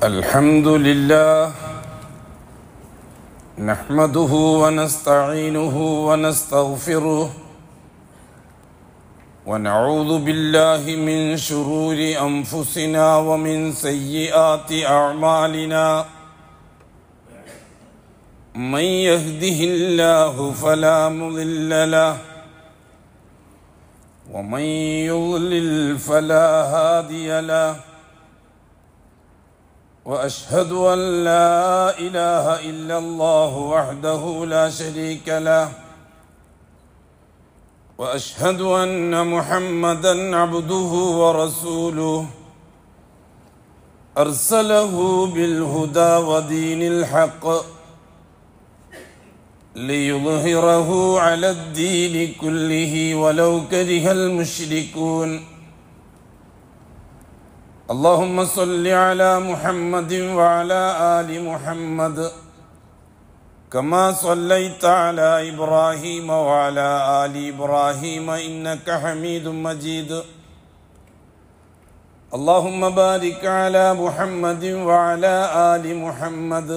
الحمد لله نحمده ونستعينه ونستغفره ونعوذ بالله من شرور انفسنا ومن سيئات اعمالنا من يهده الله فلا مضل له ومن يضلل فلا هادي له واشهد ان لا اله الا الله وحده لا شريك له واشهد ان محمدا عبده ورسوله ارسله بالهدى ودين الحق ليظهره على الدين كله ولو كره المشركون اللهم صل على محمد وعلى ال محمد كما صليت على ابراهيم وعلى ال ابراهيم انك حميد مجيد اللهم بارك على محمد وعلى ال محمد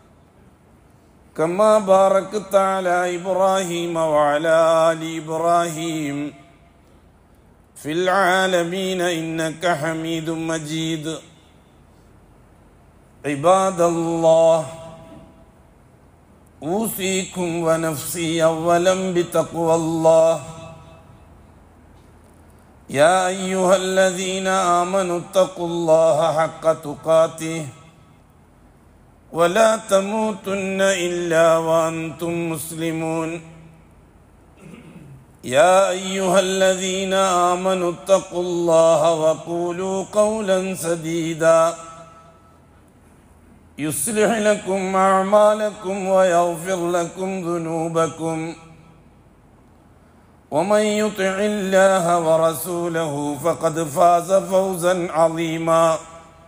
كما باركت على ابراهيم وعلى ال ابراهيم في العالمين انك حميد مجيد عباد الله اوصيكم ونفسي اولا بتقوى الله يا ايها الذين امنوا اتقوا الله حق تقاته ولا تموتن الا وانتم مسلمون يا ايها الذين امنوا اتقوا الله وقولوا قولا سديدا يصلح لكم اعمالكم ويغفر لكم ذنوبكم ومن يطع الله ورسوله فقد فاز فوزا عظيما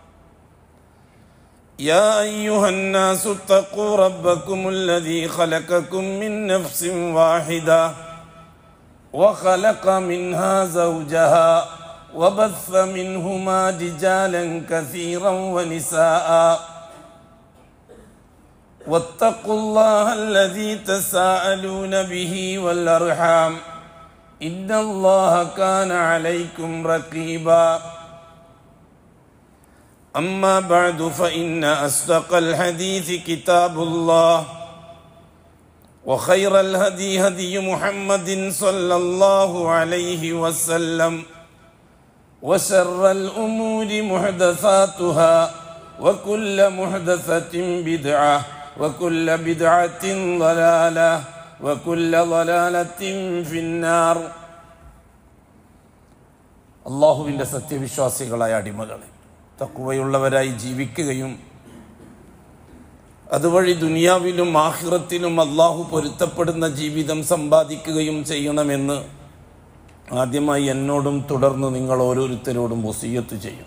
يا ايها الناس اتقوا ربكم الذي خلقكم من نفس واحده وخلق منها زوجها وبث منهما رجالا كثيرا ونساء واتقوا الله الذي تساءلون به والارحام ان الله كان عليكم رقيبا اما بعد فان اصدق الحديث كتاب الله وخير الهدي هدي محمد صلى الله عليه وسلم وشر الأمور محدثاتها وكل محدثة بدعة وكل بدعة ضلالة وكل ضلالة في النار അള്ളാഹുവിൻ്റെ സത്യവിശ്വാസികളായ അടിമകളെ തക്കുവയുള്ളവരായി ജീവിക്കുകയും അതുവഴി ദുനിയാവിലും ആഹിറത്തിലും അള്ളാഹു പൊരുത്തപ്പെടുന്ന ജീവിതം സമ്പാദിക്കുകയും ചെയ്യണമെന്ന് ആദ്യമായി എന്നോടും തുടർന്ന് നിങ്ങൾ ഓരോരുത്തരോടും വസീയത്ത് ചെയ്യും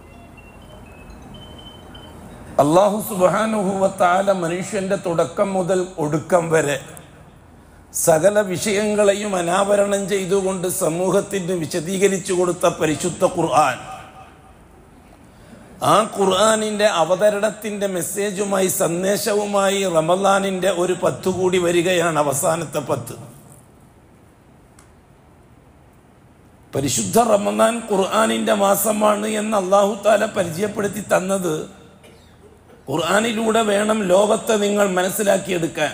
അള്ളാഹു സുബാനുഹുവത്താല മനുഷ്യന്റെ തുടക്കം മുതൽ ഒടുക്കം വരെ സകല വിഷയങ്ങളെയും അനാവരണം ചെയ്തുകൊണ്ട് സമൂഹത്തിന് വിശദീകരിച്ചു കൊടുത്ത പരിശുദ്ധ ഖുർആൻ ആ ഖുർആാനിന്റെ അവതരണത്തിന്റെ മെസ്സേജുമായി സന്ദേശവുമായി റമദാനിന്റെ ഒരു പത്ത് കൂടി വരികയാണ് അവസാനത്തെ പത്ത് പരിശുദ്ധ റമദാൻ ഖുർആാനിന്റെ മാസമാണ് എന്ന് അള്ളാഹു താല പരിചയപ്പെടുത്തി തന്നത് ഖുർആാനിലൂടെ വേണം ലോകത്തെ നിങ്ങൾ മനസ്സിലാക്കിയെടുക്കാൻ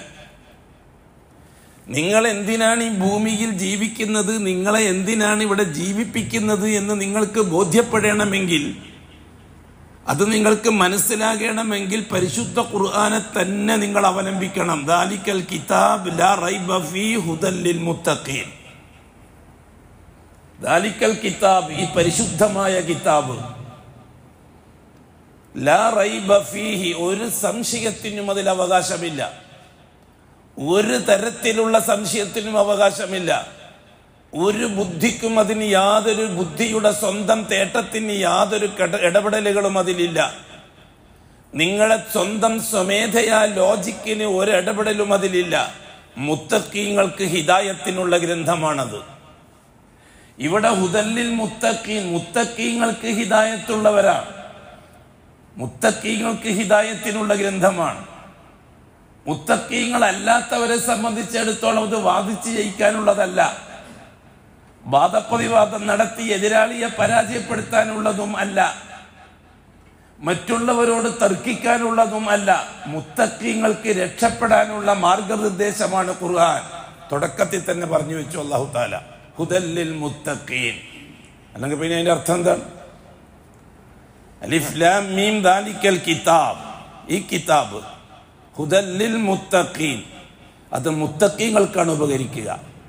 നിങ്ങൾ എന്തിനാണ് ഈ ഭൂമിയിൽ ജീവിക്കുന്നത് നിങ്ങളെ എന്തിനാണ് ഇവിടെ ജീവിപ്പിക്കുന്നത് എന്ന് നിങ്ങൾക്ക് ബോധ്യപ്പെടണമെങ്കിൽ അത് നിങ്ങൾക്ക് മനസ്സിലാകണമെങ്കിൽ പരിശുദ്ധ ഖുർആനെ തന്നെ നിങ്ങൾ അവലംബിക്കണം ദാലിക്കൽ കിതാബ് ലാ റൈബ ഫീ ഹുദല്ലിൽ മുത്തഖീൻ ദാലിക്കൽ കിതാബ് ഈ പരിശുദ്ധമായ കിതാബ് ലാ റൈബ ഫീഹി ഒരു സംശയത്തിനും അതിൽ അവകാശമില്ല ഒരു തരത്തിലുള്ള സംശയത്തിനും അവകാശമില്ല ഒരു ബുദ്ധിക്കും അതിന് യാതൊരു ബുദ്ധിയുടെ സ്വന്തം തേട്ടത്തിന് യാതൊരു ഇടപെടലുകളും അതിലില്ല നിങ്ങളെ സ്വന്തം സ്വമേധയാ ലോജിക്കിന് ഒരു ഇടപെടലും അതിലില്ല മുത്തക്കീങ്ങൾക്ക് ഹിതായത്തിനുള്ള ഗ്രന്ഥമാണത് ഇവിടെ ഹുദല്ലിൽ മുത്തക്കീൻ മുത്തക്കീങ്ങൾക്ക് ഹിദായത്തുള്ളവരാണ് മുത്തക്കീങ്ങൾക്ക് ഹിദായത്തിനുള്ള ഗ്രന്ഥമാണ് മുത്തക്കീങ്ങളല്ലാത്തവരെ സംബന്ധിച്ചിടത്തോളം ഇത് വാദിച്ച് ജയിക്കാനുള്ളതല്ല വാദപ്രതിവാദം നടത്തി എതിരാളിയെ പരാജയപ്പെടുത്താനുള്ളതും അല്ല മറ്റുള്ളവരോട് തർക്കിക്കാനുള്ളതും അല്ല മുത്തക്കീങ്ങൾക്ക് രക്ഷപ്പെടാനുള്ള മാർഗനിർദ്ദേശമാണ് ഖുർആൻ തുടക്കത്തിൽ തന്നെ പറഞ്ഞു വെച്ചു അള്ളാഹു താല ഹുദല്ലിൽ മുത്തക്കീൻ അല്ലെങ്കിൽ പിന്നെ അതിന്റെ അർത്ഥം എന്താണ് അലിഫ് ലാം മീം ദാലിക്കൽ കിതാബ് ഈ കിതാബ് ഹുദല്ലിൽ മുത്തഖീൻ അത് മുത്തഖീങ്ങൾക്കാണ് ഉപകരിക്കുക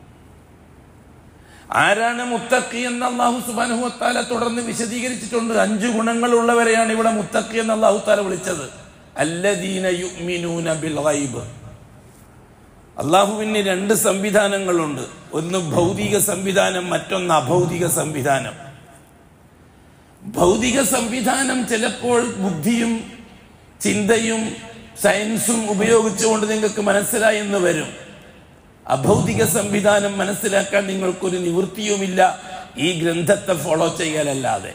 ആരാണ് മുത്തഖി എന്ന് അള്ളാഹു സുബാനുഹു താല തുടർന്ന് വിശദീകരിച്ചിട്ടുണ്ട് അഞ്ചു ഗുണങ്ങളുള്ളവരെയാണ് ഇവിടെ മുത്തഖി എന്ന് അള്ളാഹു താല വിളിച്ചത് അല്ലദീന യുഅ്മിനൂന ബിൽ ഗൈബ് അള്ളാഹുവിന് രണ്ട് സംവിധാനങ്ങളുണ്ട് ഒന്ന് ഭൗതിക സംവിധാനം മറ്റൊന്ന് അഭൗതിക സംവിധാനം ഭൗതിക സംവിധാനം ചിലപ്പോൾ ബുദ്ധിയും ചിന്തയും സയൻസും ഉപയോഗിച്ചുകൊണ്ട് നിങ്ങൾക്ക് മനസ്സിലായി എന്ന് വരും അഭൗതിക സംവിധാനം മനസ്സിലാക്കാൻ നിങ്ങൾക്കൊരു നിവൃത്തിയുമില്ല ഈ ഗ്രന്ഥത്തെ ഫോളോ ചെയ്യലല്ലാതെ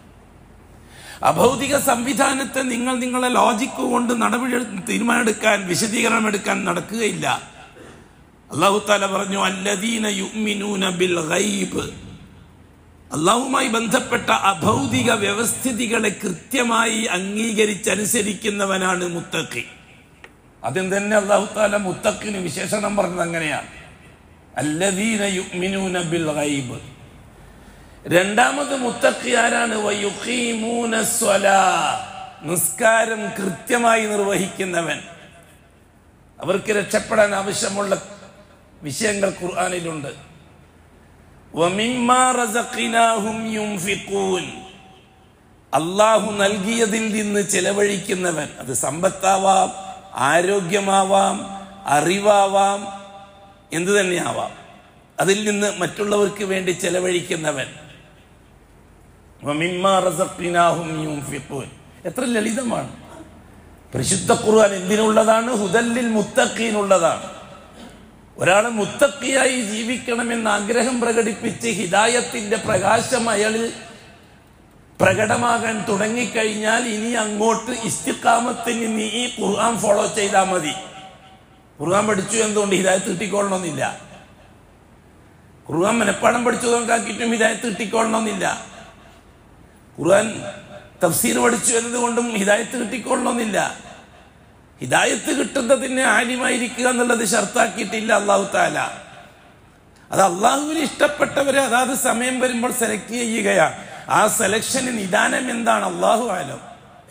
അഭൗതിക സംവിധാനത്തെ നിങ്ങൾ നിങ്ങളെ ലോജിക്ക് കൊണ്ട് നടപടി തീരുമാനമെടുക്കാൻ വിശദീകരണം എടുക്കാൻ നടക്കുകയില്ല അള്ളാഹു താല പറഞ്ഞു അല്ലദീന യുഅ്മിനൂന ബിൽ ഗൈബ് അള്ളാഹുമായി ബന്ധപ്പെട്ട അഭൗതിക വ്യവസ്ഥിതികളെ കൃത്യമായി അംഗീകരിച്ചനുസരിക്കുന്നവനാണ് മുത്തഖി അതിൽ തന്നെ അള്ളാഹു താല മുത്തഖിന് വിശേഷണം പറഞ്ഞത് അങ്ങനെയാണ് അല്ലദീന യുഅ്മിനൂന ബിൽ ഗൈബ് രണ്ടാമത് മുത്തഖി ആരാണ് വയുഖീമൂന സ്വലാ നിസ്കാരം കൃത്യമായി നിർവഹിക്കുന്നവൻ അവർക്ക് രക്ഷപ്പെടാൻ ആവശ്യമുള്ള വിഷയങ്ങൾ ഖുർആനിലുണ്ട് وَمِمَّا رَزَقْنَاهُمْ يُنْفِقُونَ അള്ളാഹു നൽകിയതിൽ നിന്ന് ചെലവഴിക്കുന്നവൻ അത് സമ്പത്താവാം ആരോഗ്യമാവാം അറിവാവാം എന്തു തന്നെയാവാം അതിൽ നിന്ന് മറ്റുള്ളവർക്ക് വേണ്ടി ചെലവഴിക്കുന്നവൻ وَمِمَّا رَزَقْنَاهُمْ يُنْفِقُونَ എത്ര ലളിതമാണ് പരിശുദ്ധ ഖുർആൻ എന്തിനുള്ളതാണ് ഹുദല്ലിൽ മുത്തഖീനുള്ളതാണ് ഒരാൾ മുത്തക്കിയായി ജീവിക്കണമെന്ന് ആഗ്രഹം പ്രകടിപ്പിച്ച് ഹിദായത്തിന്റെ പ്രകാശം അയാളിൽ പ്രകടമാകാൻ തുടങ്ങിക്കഴിഞ്ഞാൽ ഇനി അങ്ങോട്ട് ഇസ്തിക്കാമത്തിന് നീ ഈ ഖുർആൻ ഫോളോ ചെയ്താൽ മതി ഖുർആൻ പഠിച്ചു എന്തുകൊണ്ട് ഹിദായത്ത് കിട്ടിക്കൊള്ളണമെന്നില്ല ഖുർആൻ മനപ്പാടം പഠിച്ചു നോക്കാക്കിയിട്ടും ഹിദായത്ത് കിട്ടിക്കൊള്ളണമെന്നില്ല ഖുർആൻ തഫ്സീർ പഠിച്ചു എന്നതുകൊണ്ടും ഹിദായത്ത് കിട്ടിക്കൊള്ളണമെന്നില്ല ഹിദായത്ത് കിട്ടുന്നതിന് ആലിമായിരിക്കുക എന്നുള്ളത് ഷർത്താക്കിയിട്ടില്ല അള്ളാഹു താല അത് അള്ളാഹുവിന് ഇഷ്ടപ്പെട്ടവരെ അതാത് സമയം വരുമ്പോൾ സെലക്ട് ചെയ്യുകയാണ് ആ സെലക്ഷന് നിദാനം എന്താണ് അള്ളാഹു ആലം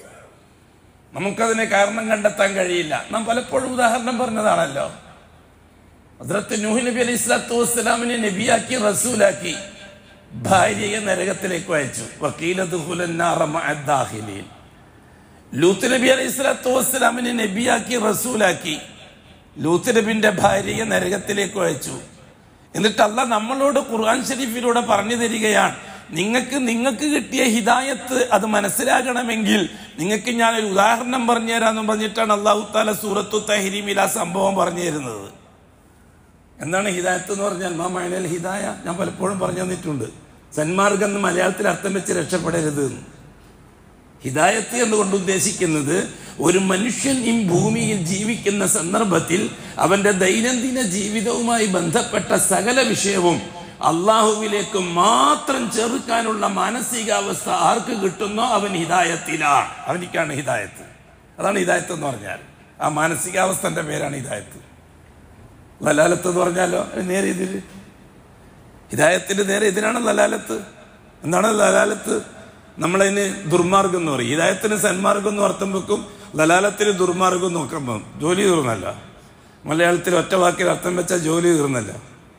നമുക്കതിന് കാരണം കണ്ടെത്താൻ കഴിയില്ല നാം പലപ്പോഴും ഉദാഹരണം പറഞ്ഞതാണല്ലോ ഹസ്രത്ത് നൂഹ് നബി അലൈഹി സ്വലാത്തു വസ്സലാമിനെ നബിയാക്കി റസൂലാക്കി ഭാര്യയെ നരകത്തിലേക്ക് അയച്ചു വക്കീലത്തുഹുലന്നാറീൻ ലൂത്ത് നബി അലൈഹി സ്വലാത്തു വസ്സലാമിനെ നബിയാക്കി റസൂലാക്കി ലൂത്ത് നബിന്റെ ഭാര്യയെ നരകത്തിലേക്ക് അയച്ചു എന്നിട്ട് അല്ല നമ്മളോട് ഖുർആൻ ഷരീഫിലൂടെ പറഞ്ഞു തരികയാണ് നിങ്ങൾക്ക് നിങ്ങൾക്ക് കിട്ടിയ ഹിദായത്ത് അത് മനസ്സിലാകണമെങ്കിൽ നിങ്ങൾക്ക് ഞാനൊരു ഉദാഹരണം പറഞ്ഞു തരാമെന്ന് പറഞ്ഞിട്ടാണ് അള്ളാഹു താല സൂറത്തു തഹരീമിൽ ആ സംഭവം പറഞ്ഞു തരുന്നത് എന്താണ് ഹിദായത്ത് എന്ന് പറഞ്ഞാൽ മാ മൈനൽ ഹിദായ ഞാൻ പലപ്പോഴും പറഞ്ഞു തന്നിട്ടുണ്ട് സന്മാർഗം എന്ന് മലയാളത്തിൽ അർത്ഥം വെച്ച് രക്ഷപ്പെടരുത് എന്ന് ഹിദായത്ത് എന്നുകൊണ്ട് ഉദ്ദേശിക്കുന്നത് ഒരു മനുഷ്യൻ ഈ ഭൂമിയിൽ ജീവിക്കുന്ന സന്ദർഭത്തിൽ അവന്റെ ദൈനംദിന ജീവിതവുമായി ബന്ധപ്പെട്ട സകല വിഷയവും അള്ളാഹുവിലേക്ക് മാത്രം ചെറുക്കാനുള്ള മാനസികാവസ്ഥ ആർക്ക് കിട്ടുന്നോ അവൻ ഹിദായത്തിലാണ് അവനിക്കാണ് ഹിദായത്ത് അതാണ് ഹിദായത്ത് എന്ന് പറഞ്ഞാൽ ആ മാനസികാവസ്ഥന്റെ പേരാണ് ഹിദായത്ത് ലലാലത്ത് എന്ന് പറഞ്ഞാലോ നേരെ ഇതിൽ ഹിദായത്തിന്റെ നേരെ ഇതിനാണ് ലലാലത്ത് എന്താണ് ലലാലത്ത് നമ്മളതിന് ദുർമാർഗം എന്ന് പറയും ഹിദായത്തിന് സന്മാർഗം എന്ന് അർത്ഥം വെക്കും ലലാലത്തിന് ദുർമാർഗം നോക്കുമ്പോൾ ജോലി തീർന്നല്ല മലയാളത്തിൽ ഒറ്റ വാക്കിൽ അർത്ഥം വെച്ചാൽ ജോലി തീർന്നല്ല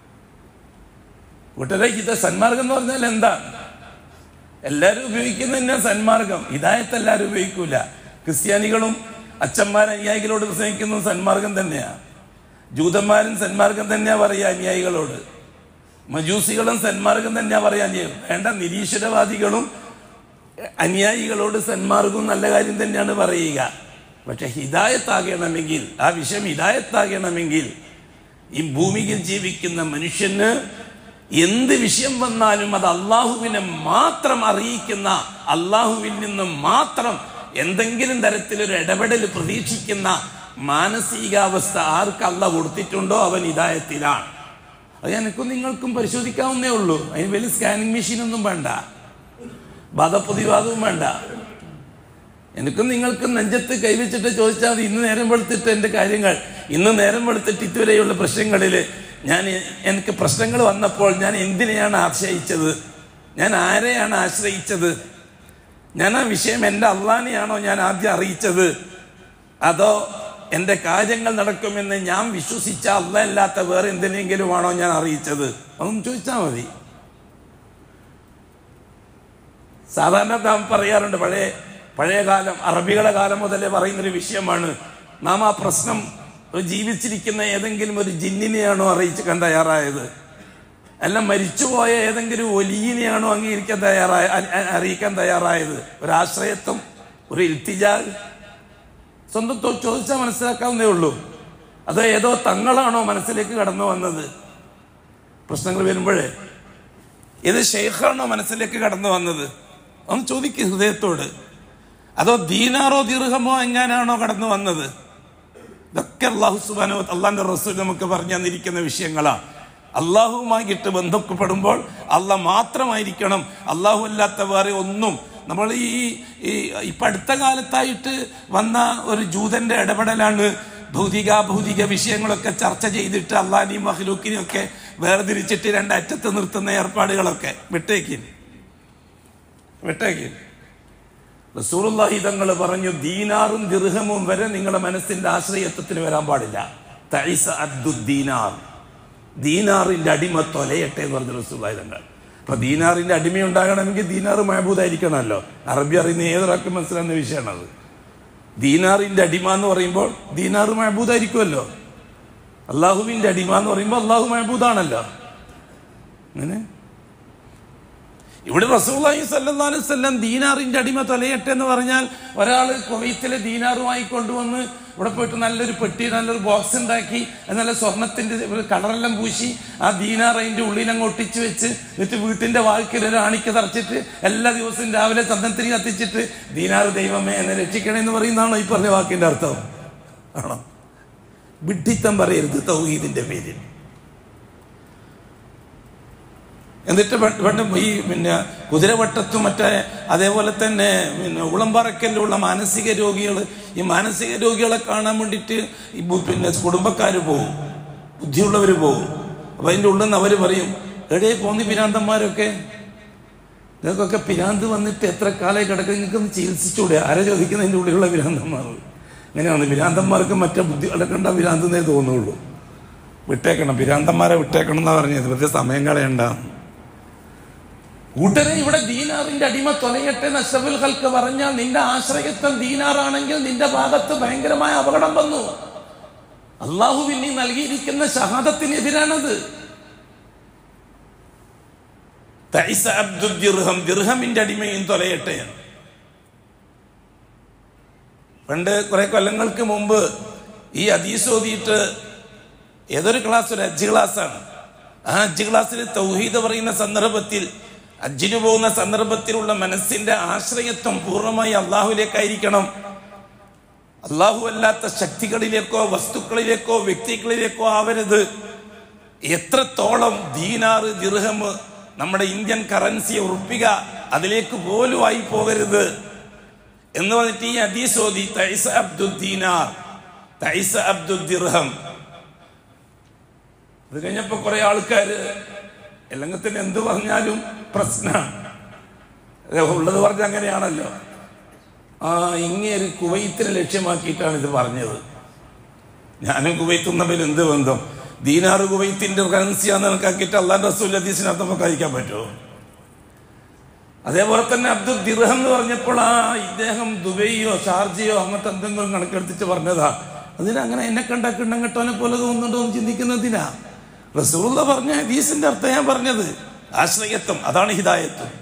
കൂട്ടരെ ഹിത സന്മാർഗം എന്ന് പറഞ്ഞാൽ എന്താ എല്ലാവരും ഉപയോഗിക്കുന്ന തന്നെ സന്മാർഗം ഹിദായത്ത് എല്ലാവരും ഉപയോഗിക്കൂല ക്രിസ്ത്യാനികളും അച്ഛന്മാർ അനുയായികളോട് പ്രസംഗിക്കുന്നത് സന്മാർഗം തന്നെയാ ജൂതന്മാരും സന്മാർഗം തന്നെയാ പറയുക അനുയായികളോട് മജൂസികളും സന്മാർഗം തന്നെയാ പറയാ അനുയായികൾ വേണ്ട നിരീശ്വരവാദികളും അനുയായികളോട് സന്മാർഗവും നല്ല കാര്യം തന്നെയാണ് പറയുക പക്ഷെ ഹിദായത്താകണമെങ്കിൽ ആ വിഷയം ഹിദായത്താകണമെങ്കിൽ ഈ ഭൂമിയിൽ ജീവിക്കുന്ന മനുഷ്യന് എന്ത് വിഷയം വന്നാലും അത് അള്ളാഹുവിനെ മാത്രം അറിയിക്കുന്ന അള്ളാഹുവിൽ നിന്ന് മാത്രം എന്തെങ്കിലും തരത്തിലൊരു ഇടപെടൽ പ്രതീക്ഷിക്കുന്ന മാനസികാവസ്ഥ ആർക്ക് അല്ല കൊടുത്തിട്ടുണ്ടോ അവൻ ഇതായത്തിലാണ് അത് എനിക്കും നിങ്ങൾക്കും പരിശോധിക്കാവുന്നേ ഉള്ളൂ അതിന് വലിയ സ്കാനിങ് മെഷീനൊന്നും വേണ്ട ബധപ്രതിവാദവും വേണ്ട എനിക്കും നിങ്ങൾക്കും നെഞ്ചത്ത് കൈവച്ചിട്ട് ചോദിച്ചാൽ മതി ഇന്ന് നേരം വെളുത്തിട്ട് എൻ്റെ കാര്യങ്ങൾ ഇന്ന് നേരം വെളുത്തിട്ട് ഇതുവരെയുള്ള പ്രശ്നങ്ങളിൽ ഞാൻ എനിക്ക് പ്രശ്നങ്ങൾ വന്നപ്പോൾ ഞാൻ എന്തിനെയാണ് ആശ്രയിച്ചത് ഞാൻ ആരെയാണ് ആശ്രയിച്ചത് ഞാൻ ആ വിഷയം എൻ്റെ അള്ളാനെയാണോ ഞാൻ ആദ്യം അറിയിച്ചത് അതോ എൻ്റെ കാര്യങ്ങൾ നടക്കുമെന്ന് ഞാൻ വിശ്വസിച്ച അല്ല അല്ലാത്ത വേറെ എന്തിനെങ്കിലും ആണോ ഞാൻ അറിയിച്ചത് അതൊന്നും ചോദിച്ചാൽ മതി സാധാരണ നാം പറയാറുണ്ട് പഴയ പഴയ കാലം അറബികളുടെ കാലം മുതലേ പറയുന്നൊരു വിഷയമാണ് നാം ആ പ്രശ്നം ഒരു ജീവിച്ചിരിക്കുന്ന ഏതെങ്കിലും ഒരു ജിന്നിനെയാണോ അറിയിക്കാൻ തയ്യാറായത് അല്ല മരിച്ചുപോയ ഏതെങ്കിലും ഒലീനെയാണോ അംഗീകരിക്കാൻ തയ്യാറായ അ- അ- അറിയിക്കാൻ തയ്യാറായത് ഒരു ആശ്രയത്വം ഒരു ഇൽത്തിജാ സ്വന്തം തൊ- ചോദിച്ചാൽ മനസ്സിലാക്കാവുന്നേ ഉള്ളൂ അതോ ഏതോ തങ്ങളാണോ മനസ്സിലേക്ക് കടന്നു വന്നത് പ്രശ്നങ്ങൾ വരുമ്പോഴേ ഇത് ഷെയ്ഖാണോ മനസ്സിലേക്ക് കടന്നു വന്നത് ഒന്ന് ചോദിക്കുക ഹൃദയത്തോട് അതോ ദീനാറോ ദീർഘമോ എങ്ങാനാണോ കടന്നു വന്നത് ഇതൊക്കെ അള്ളാഹു സുബാനോ അള്ളാന്റെ റസൂൽ നമുക്ക് പറഞ്ഞു തന്നിരിക്കുന്ന വിഷയങ്ങളാണ് അള്ളാഹുവുമായിട്ട് ബന്ധപ്പെടുമ്പോൾ അള്ളാഹ് മാത്രമായിരിക്കണം അള്ളാഹു അല്ലാത്ത വേറെ ഒന്നും നമ്മൾ ഈ ഈ ഇപ്പം അടുത്ത കാലത്തായിട്ട് വന്ന ഒരു ജൂതന്റെ ഇടപെടലാണ് ഭൗതിക ഭൗതിക വിഷയങ്ങളൊക്കെ ചർച്ച ചെയ്തിട്ട് അള്ളാഹിനെയും മഹ്ലൂക്കിനെയും ഒക്കെ വേർതിരിച്ചിട്ട് രണ്ടറ്റത്ത് നിർത്തുന്ന ഏർപ്പാടുകളൊക്കെ വിട്ടേക്ക് വിട്ടേക്ക് റസൂറുല്ലാഹി തങ്ങൾ പറഞ്ഞു ദീനാറും ദിർഹമും വരെ നിങ്ങളുടെ മനസ്സിന്റെ ആശ്രയത്വത്തിന് വരാൻ പാടില്ല തൈസ അദ്ദു ദീനാർ ദീനാറിന്റെ അടിമ തൊലയട്ടെ എന്ന് പറഞ്ഞു റസൂല്ലാഹി തങ്ങൾ അപ്പൊ ദീനാറിന്റെ അടിമ ഉണ്ടാകണമെങ്കിൽ ദീനാറ് മഹബൂദായിരിക്കണമല്ലോ അറബി അറിയുന്ന ഏതൊരാൾക്കും മനസ്സിലാകുന്ന വിഷയമാണത് ദീനാറിന്റെ അടിമ എന്ന് പറയുമ്പോൾ ദീനാറ് മഹബൂദായിരിക്കുമല്ലോ അള്ളാഹുവിന്റെ അടിമ എന്ന് പറയുമ്പോൾ അള്ളാഹു മഹബൂദാണല്ലോ അങ്ങനെ ഇവിടെ റസൂലി സല്ലി വല്ലം ദീനാറിന്റെ അടിമ തൊലയട്ടെ എന്ന് പറഞ്ഞാൽ ഒരാൾ കുവൈത്തിലെ ദീനാറുമായി കൊണ്ടുവന്ന് ഇവിടെ പോയിട്ട് നല്ലൊരു പെട്ടി നല്ലൊരു ബോക്സ് ഉണ്ടാക്കി അത് നല്ല സ്വർണത്തിന്റെ ഒരു കളറെല്ലാം പൂശി ആ ദീനാർ അതിന്റെ ഉള്ളിലങ്ങ് ഒട്ടിച്ച് വെച്ച് എന്നിട്ട് വീട്ടിന്റെ വാക്കിൽ ഒരു ആണിക്ക് തറച്ചിട്ട് എല്ലാ ദിവസവും രാവിലെ ചന്ദനത്തിരി കത്തിച്ചിട്ട് ദീനാർ ദൈവമേ എന്നെ രക്ഷിക്കണേ എന്ന് പറയുന്നതാണോ ഈ പറഞ്ഞ വാക്കിന്റെ അർത്ഥം ആണോ വിഡ്ഢിത്തം പറയരുത് തൗഹീദിന്റെ പേരിൽ എന്നിട്ട് പെ- പെണ്ണ് ഈ പിന്നെ കുതിരവട്ടത്തും മറ്റേ അതേപോലെ തന്നെ പിന്നെ ഉളമ്പറക്കലിലുള്ള മാനസിക രോഗികൾ ഈ മാനസിക രോഗികളെ കാണാൻ വേണ്ടിയിട്ട് ഈ ബു- പിന്നെ കുടുംബക്കാർ പോകും ബുദ്ധിയുള്ളവർ പോകും അപ്പൊ അതിൻ്റെ ഉള്ളിൽ നിന്ന് അവർ പറയും എടേ പോന്നി പിരാന്തന്മാരൊക്കെ നിങ്ങൾക്കൊക്കെ പിരാന്ത് വന്നിട്ട് എത്ര കാലമായി കിടക്കുക നിങ്ങൾക്കൊന്ന് ചികിത്സിച്ചൂടെ ആരെ ചോദിക്കുന്നതിൻ്റെ ഉള്ളിലുള്ള പിരാന്തന്മാർ അങ്ങനെയാണ് പിരാന്തന്മാർക്ക് മറ്റേ ബുദ്ധി കണ്ട പിരാന്തെന്നേ തോന്നുള്ളൂ വിട്ടേക്കണം പിരാന്തന്മാരെ വിട്ടേക്കണം എന്നാ പറഞ്ഞത് വെറുതെ സമയം കളയണ്ട കൂട്ടരെ ഇവിടെ ദീനാറിന്റെ അടിമ തൊലയട്ടെ നഷബുൽ ഹൽക്ക് പറഞ്ഞാൽ നിന്റെ ആശ്രയത്വം ദീനാറാണെങ്കിൽ നിന്റെ ഭാഗത്ത് ഭയങ്കരമായ അപകടം വന്നു അള്ളാഹു പിന്നെ നൽകിയിരിക്കുന്ന ഷഹാദത്തിനെതിരാണത് തൈസ അബ്ദുൽ ദിർഹം ദിർഹമിന്റെ അടിമയും തൊലയട്ടെ പണ്ട് കുറെ കൊല്ലങ്ങൾക്ക് മുമ്പ് ഈ ഹദീസ് ഓതിയിട്ട് ഏതൊരു ക്ലാസ് ഒരു അജ്ജ് ക്ലാസ്സാണ് ആ അജ്ജ് ക്ലാസ്സിൽ തൗഹീദ് പറയുന്ന സന്ദർഭത്തിൽ അജ്ജിന് പോകുന്ന സന്ദർഭത്തിലുള്ള മനസ്സിന്റെ ആശ്രയത്വം പൂർണ്ണമായി അള്ളാഹുലേക്കായിരിക്കണം അള്ളാഹു അല്ലാത്ത ശക്തികളിലേക്കോ വസ്തുക്കളിലേക്കോ വ്യക്തികളിലേക്കോ ആവരുത് എത്രത്തോളം ദീനാറ് ദിർഹം നമ്മുടെ ഇന്ത്യൻ കറൻസിയെ ഉറപ്പിക അതിലേക്ക് പോലും ആയി പോകരുത് എന്ന് പറഞ്ഞിട്ട് ഈ ഹദീസോദി തൈസ അബ്ദുൽ ദീനാർ തൈസ അബ്ദുൽ ദിർഹം അത് കഴിഞ്ഞപ്പോ കുറെ ആൾക്കാര് എല്ലങ്ങത്തിന് എന്ത് പറഞ്ഞാലും പ്രശ്നമാണ് ഉള്ളത് പറഞ്ഞ അങ്ങനെയാണല്ലോ ആ ഇങ്ങേര് കുവൈത്തിനെ ലക്ഷ്യമാക്കിയിട്ടാണ് ഇത് പറഞ്ഞത് ഞാനും കുവൈത്തും തമ്മിൽ എന്ത് ബന്ധം ദീനാറ് കുവൈത്തിന്റെ കറൻസിയാന്ന് കണക്കാക്കിയിട്ട് അള്ളാൻ റസൂൽ ഹദീസിനകത്ത് നമുക്ക് കഴിക്കാൻ പറ്റുമോ അതേപോലെ തന്നെ അബ്ദുൽ ദിർഹം എന്ന് പറഞ്ഞപ്പോൾ ആ ഇദ്ദേഹം ദുബൈയോ ഷാർജയോ അങ്ങനത്തെ എന്തെങ്കിലും കണക്കെടുത്തിട്ട് പറഞ്ഞതാ അതിനങ്ങനെ എന്നെ കണ്ട കിണ്ണങ്ങട്ടോനെ പോലെ തോന്നുന്നുണ്ടോ എന്ന് ചിന്തിക്കുന്നതിനാ റസൂള്ള പറഞ്ഞ ഹദീസിന്റെ അർത്ഥം ഞാൻ പറഞ്ഞത് ആശ്രയത്വം അതാണ് ഹിദായത്വം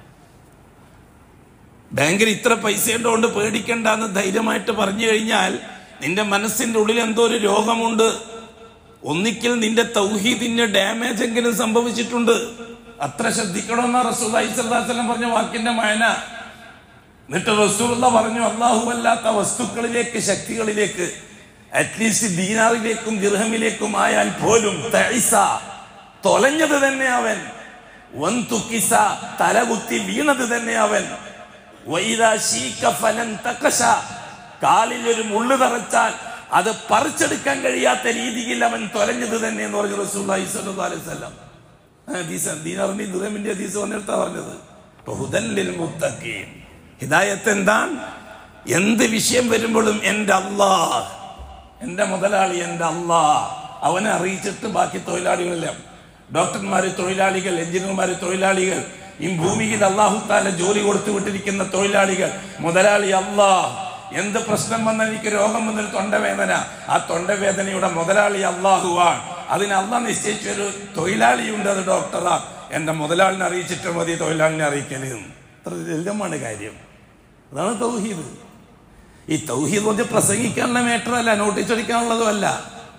ബാങ്കിൽ ഇത്ര പൈസ ഉണ്ടോണ്ട് പേടിക്കണ്ട എന്ന് ധൈര്യമായിട്ട് പറഞ്ഞു കഴിഞ്ഞാൽ നിന്റെ മനസ്സിന്റെ ഉള്ളിൽ എന്തോ ഒരു രോഗമുണ്ട് ഒന്നിക്കൽ നിന്റെ തൗഹീദിന് ഡാമേജ് എങ്കിലും സംഭവിച്ചിട്ടുണ്ട് അത്ര ശ്രദ്ധിക്കണമെന്ന റസൂൽ അലൈഹിസ്വല്ലാം പറഞ്ഞ വാക്കിന്റെ മഴന എന്നിട്ട് റസൂലുള്ള പറഞ്ഞു അള്ളാഹു അല്ലാത്ത വസ്തുക്കളിലേക്ക് ശക്തികളിലേക്ക് അറ്റ്ലീസ്റ്റ് ദീനാറിലേക്കും ദിർഹമിലേക്കും ആയാൽ പോലും തൈസ തൊലഞ്ഞത് തന്നെ അവൻ വൻതുക്കിസ തലകുത്തി വീണത് തന്നെ അവൻ വൈദാ ശീക ഫലൻ തക്കശ കാലിൽ ഒരു മുള്ളു തറച്ചാൽ അത് പറിച്ചെടുക്കാൻ കഴിയാത്ത രീതിയിൽ അവൻ തൊലഞ്ഞത് തന്നെ എന്ന് പറഞ്ഞു റസൂലുള്ളാഹി സ്വല്ലല്ലാഹു അലൈഹി വസല്ലം ഹദീസ് ദീനാറിന്റെ ദുരമിന്റെ ഹദീസ് വന്നെടുത്താ പറഞ്ഞത് ഹുദല്ലിൽ മുത്തഖീൻ ഹിദായത്ത് എന്താണ് എന്ത് വിഷയം വരുമ്പോഴും എൻ്റെ അള്ളാഹ് എൻ്റെ മുതലാളി എൻ്റെ അള്ളാഹ് അവനെ അറിയിച്ചിട്ട് ബാക്കി തൊഴിലാളികളെല്ലാം ഡോക്ടർമാര് തൊഴിലാളികൾ എഞ്ചിനീയർമാര് തൊഴിലാളികൾ ഈ ഭൂമിയിൽ അള്ളാഹു താല ജോലി കൊടുത്തു വിട്ടിരിക്കുന്ന തൊഴിലാളികൾ മുതലാളി അള്ളാഹ് എന്ത് പ്രശ്നം വന്നാൽ എനിക്ക് രോഗം വന്നൊരു തൊണ്ടവേദന ആ തൊണ്ടവേദനയുടെ മുതലാളി അള്ളാഹുവാണ് അതിന് അള്ളാഹ് നിശ്ചയിച്ച ഒരു തൊഴിലാളിയുണ്ട് അത് ഡോക്ടറാ എന്റെ മുതലാളിനെ അറിയിച്ചിട്ട് മതി തൊഴിലാളിനെ അറിയിക്കല് അത്ര ലളിതമാണ് കാര്യം അതാണ് തൗഹീദ് ഈ തൗഹീദ് കൊണ്ട് പ്രസംഗിക്കാനുള്ള മേറ്ററല്ല നോട്ടീസ് അടിക്കാനുള്ളതും അല്ല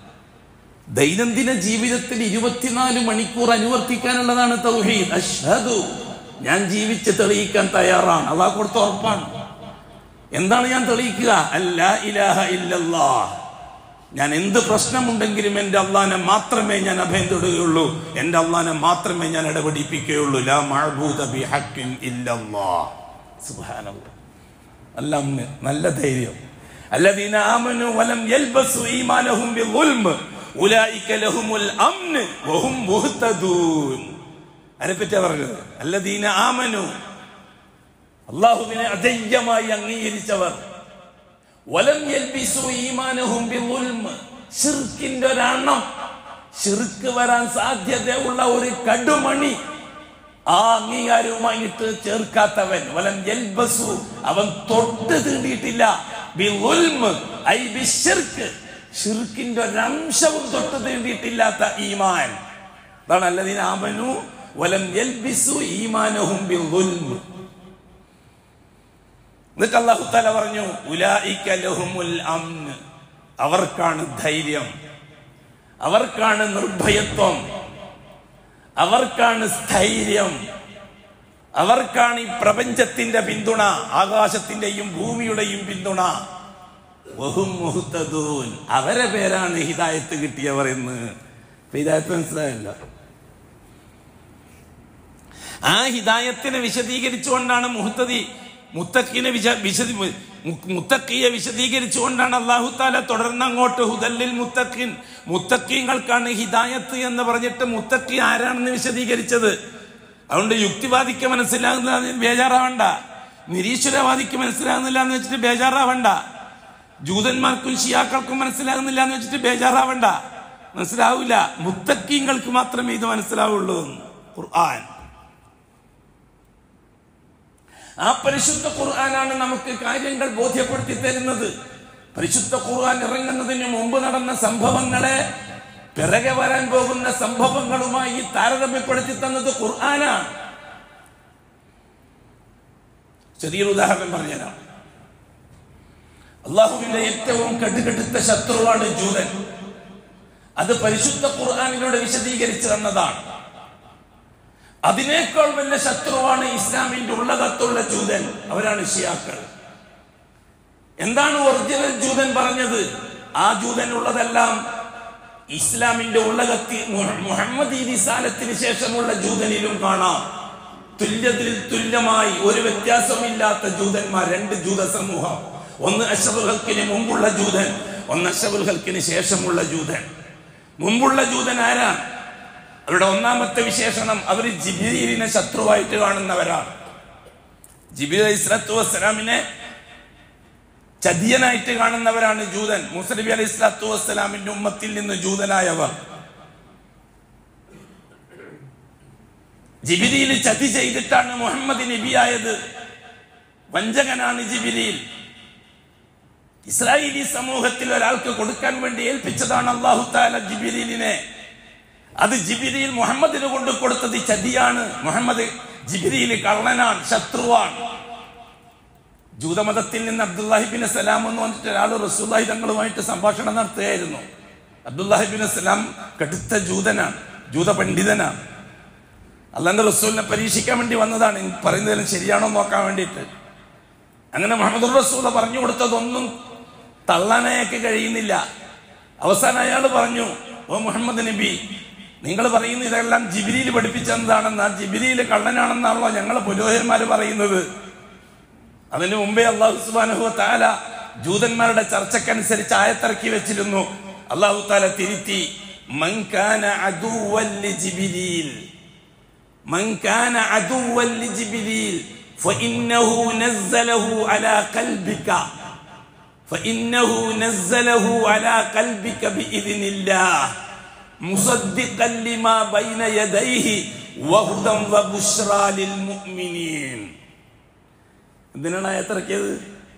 ദൈനംദിന ജീവിതത്തിൽ ഇരുപത്തിനാല് മണിക്കൂർ അനുവർത്തിക്കാനുള്ളതാണ് തൗഹീദ് അഷ്ഹദു ഞാൻ ജീവിച്ച് തെളിയിക്കാൻ തയ്യാറാണ് അള്ളാഹ് കൊടുത്ത ഉറപ്പാണ് എന്താണ് ഞാൻ തെളിയിക്കുക അല്ല ഇലാഹ ഇല്ലല്ലാ ഞാൻ എന്ത് പ്രശ്നമുണ്ടെങ്കിലും എൻ്റെ അള്ളാനെ മാത്രമേ ഞാൻ അഭയം തൊടുകയുള്ളൂ എൻ്റെ അള്ളാനെ മാത്രമേ ഞാൻ ഇടപെടിപ്പിക്കുകയുള്ളൂ ലാ മഅബൂദ ബിഹഖിൻ ഇല്ലല്ലാ സുബ്ഹാനല്ലാഹ് നല്ല അമ്മ, നല്ല ധൈര്യം الذين آمنوا ولم يلبسوا إيمانهم بظلم أولئك لهم الأمن وهم مهتدون അതിനെപ്പറ്റിയാ പറഞ്ഞത് അല്ലദീന ആമനു അള്ളാഹുവിനെ അധൈര്യമായി അംഗീകരിച്ചവർ വലം യൽബിസു ഈമാനഹും ബിളുൽമ ശിർക്കിന്റെ ഒരെണ്ണം ശിർക്ക് വരാൻ സാധ്യതയുള്ള ഒരു കടുമണി ആ അംഗീകാരവുമായിട്ട് ചേർക്കാത്തവൻ വലം യൽബസു അവൻ തൊട്ട് തീണ്ടിയിട്ടില്ല ബിളുൽമ ഐ ബിശിർക്ക് ഷിർക്കിന്റെ ഒരംശവും തൊട്ട് തീണ്ടിയിട്ടില്ലാത്ത ഈമാൻ അതാണ് അല്ലദീന ആമനു വലം യൽബിസു ഈമാനഹും ബിളുൽമ എന്നിട്ട് അള്ളാഹു തല പറഞ്ഞു ഉലായിക ലഹുമുൽ അംന് അവർക്കാണ് ധൈര്യം അവർക്കാണ് നിർഭയത്വം അവർക്കാണ് സ്ഥൈര്യം അവർക്കാണ് ഈ പ്രപഞ്ചത്തിന്റെ പിന്തുണ ആകാശത്തിന്റെയും ഭൂമിയുടെയും പിന്തുണ വഹും മുഹ്തദൂൻ അവരെ പേരാണ് ഹിദായത്ത് കിട്ടിയവർ എന്ന് ഇപ്പൊ ഹിദായത്ത് മനസ്സിലായല്ലോ ആ ഹിദായത്തിനെ വിശദീകരിച്ചുകൊണ്ടാണ് മുഹത്തതി മുത്തക്കിനെ വിശ വിശദി മു- മുത്തക്കിയെ വിശദീകരിച്ചുകൊണ്ടാണ് അള്ളാഹു താല തുടർന്ന് അങ്ങോട്ട് ഹുദല്ലിൽ മുത്തക്കിൻ മുത്തക്കീങ്ങൾക്കാണ് ഹിദായത്ത് എന്ന് പറഞ്ഞിട്ട് മുത്തക്കി ആരാണെന്ന് വിശദീകരിച്ചത് അതുകൊണ്ട് യുക്തിവാദിക്ക് മനസ്സിലാകുന്നില്ല എന്ന് ബേജാറാവണ്ട നിരീശ്വരവാദിക്ക് മനസ്സിലാകുന്നില്ല എന്ന് വെച്ചിട്ട് ബേജാറാവണ്ട ജൂതന്മാർക്കും ഷിയാക്കൾക്കും മനസ്സിലാകുന്നില്ല എന്ന് വെച്ചിട്ട് ബേജാറാവണ്ട മനസ്സിലാവില്ല മുത്തക്കീങ്ങൾക്ക് മാത്രമേ ഇത് മനസ്സിലാവുള്ളൂ എന്ന് ഖുർആൻ ആ പരിശുദ്ധ ഖുർആനാണ് നമുക്ക് കാര്യങ്ങൾ ബോധ്യപ്പെടുത്തി തരുന്നത് പരിശുദ്ധ ഖുർആൻ ഇറങ്ങുന്നതിന് മുമ്പ് നടന്ന സംഭവങ്ങളെ പിറകെ വരാൻ പോകുന്ന സംഭവങ്ങളുമായി താരതമ്യപ്പെടുത്തി തന്നത് ഖുർആനാണ് ചെറിയൊരു ഉദാഹരണം പറഞ്ഞുതരാം അള്ളാഹുവിന്റെ ഏറ്റവും കടുകടുത്ത ശത്രുവാണ് ജൂതൻ അത് പരിശുദ്ധ ഖുർആാനിലൂടെ വിശദീകരിച്ചു തന്നതാണ് അതിനേക്കാൾ വലിയ ശത്രുവാണ് ഇസ്ലാമിന്റെ ഉള്ളകത്തുള്ള ജൂതൻ അവരാണ് ഷിയാക്കൾ എന്താണ് ഒറിജിനൽ ജൂതൻ പറഞ്ഞത് ആ ജൂതൻ ഉള്ളതെല്ലാം ഇസ്ലാമിന്റെ ഉള്ളകത്തി മുഹ- മുഹമ്മദ് ഈ റിസാലത്തിന് ശേഷമുള്ള ജൂതനിലും കാണാം തുല്യത്തിൽ തുല്യമായി ഒരു വ്യത്യാസമില്ലാത്ത ജൂതന്മാർ രണ്ട് ജൂത സമൂഹം ഒന്ന് അഷബുൽ ഹൽക്കിന് മുമ്പുള്ള ജൂതൻ ഒന്ന് അഷബുൽ ഹൽക്കിന് ശേഷമുള്ള ജൂതൻ മുമ്പുള്ള ജൂതൻ ആരാണ് അവരുടെ ഒന്നാമത്തെ വിശേഷണം അവർ ജിബിരിനെ ശത്രുവായിട്ട് കാണുന്നവരാണ് ജിബിരി അലൈഹി സ്വലാത്തു വസ്സലാമിനെ ചതിയനായിട്ട് കാണുന്നവരാണ് ജൂതൻ മുസലബി അലൈഹി സ്വലാത്തു വസ്സലാമിന്റെ ഉമ്മത്തിൽ നിന്ന് ജൂതനായവർ ജിബിരിയിൽ ചതി ചെയ്തിട്ടാണ് മുഹമ്മദ് നബിയായത് വഞ്ചകനാണ് ജിബിരിയിൽ ഇസ്രായേലി സമൂഹത്തിൽ ഒരാൾക്ക് കൊടുക്കാൻ വേണ്ടി ഏൽപ്പിച്ചതാണ് അള്ളാഹു താല ജിബിരിലിനെ അത് ജിബിരിയിൽ മുഹമ്മദിന് കൊണ്ട് കൊടുത്തത് ചതിയാണ് മുഹമ്മദ് ജിബിരിയിൽ കള്ളനാണ് ശത്രുവാണ് ജൂതമതത്തിൽ നിന്ന് അബ്ദുല്ലാഹിബിൻ സലാം എന്ന് പറഞ്ഞിട്ട് ഒരാൾ റസൂല്ലാഹി തങ്ങളുമായിട്ട് സംഭാഷണം നടത്തുകയായിരുന്നു അബ്ദുല്ലാഹിബിൻ സലാം കടുത്ത ജൂതനാണ് ജൂത പണ്ഡിതനാണ് അള്ളാന്റെ റസൂലിനെ പരീക്ഷിക്കാൻ വേണ്ടി വന്നതാണ് ഈ പറയുന്നതെല്ലാം ശരിയാണോ എന്ന് നോക്കാൻ വേണ്ടിയിട്ട് അങ്ങനെ മുഹമ്മദ് റസൂല പറഞ്ഞു കൊടുത്തതൊന്നും തള്ളാനയാൾക്ക് കഴിയുന്നില്ല അവസാനം അയാൾ പറഞ്ഞു ഓ മുഹമ്മദ് നബി നിങ്ങൾ പറയുന്ന ഇതെല്ലാം ജിബിരിയിൽ പഠിപ്പിച്ചെന്നതാണെന്ന് ആ ജിബിരിയിൽ കള്ളനാണെന്നാണല്ലോ ഞങ്ങളെ പുരോഹിതന്മാർ പറയുന്നത് അതിനു മുമ്പേ അള്ളാഹു സുബാനഹു താല ജൂതന്മാരുടെ ചർച്ചക്കനുസരിച്ച് ആയത്തിറക്കി വെച്ചിരുന്നു അള്ളാഹു താല തിരുത്തി മൻകാന അദുവല്ലി ജിബിരിയിൽ മൻകാന അദുവല്ലി ജിബിരിയിൽ فإنه نزله على قلبك فإنه نزله على قلبك بإذن الله مصدقا لما بين يديه وهدى وبشرى للمؤمنين എന്തിനാണ് ആയത്തിറക്കിയത്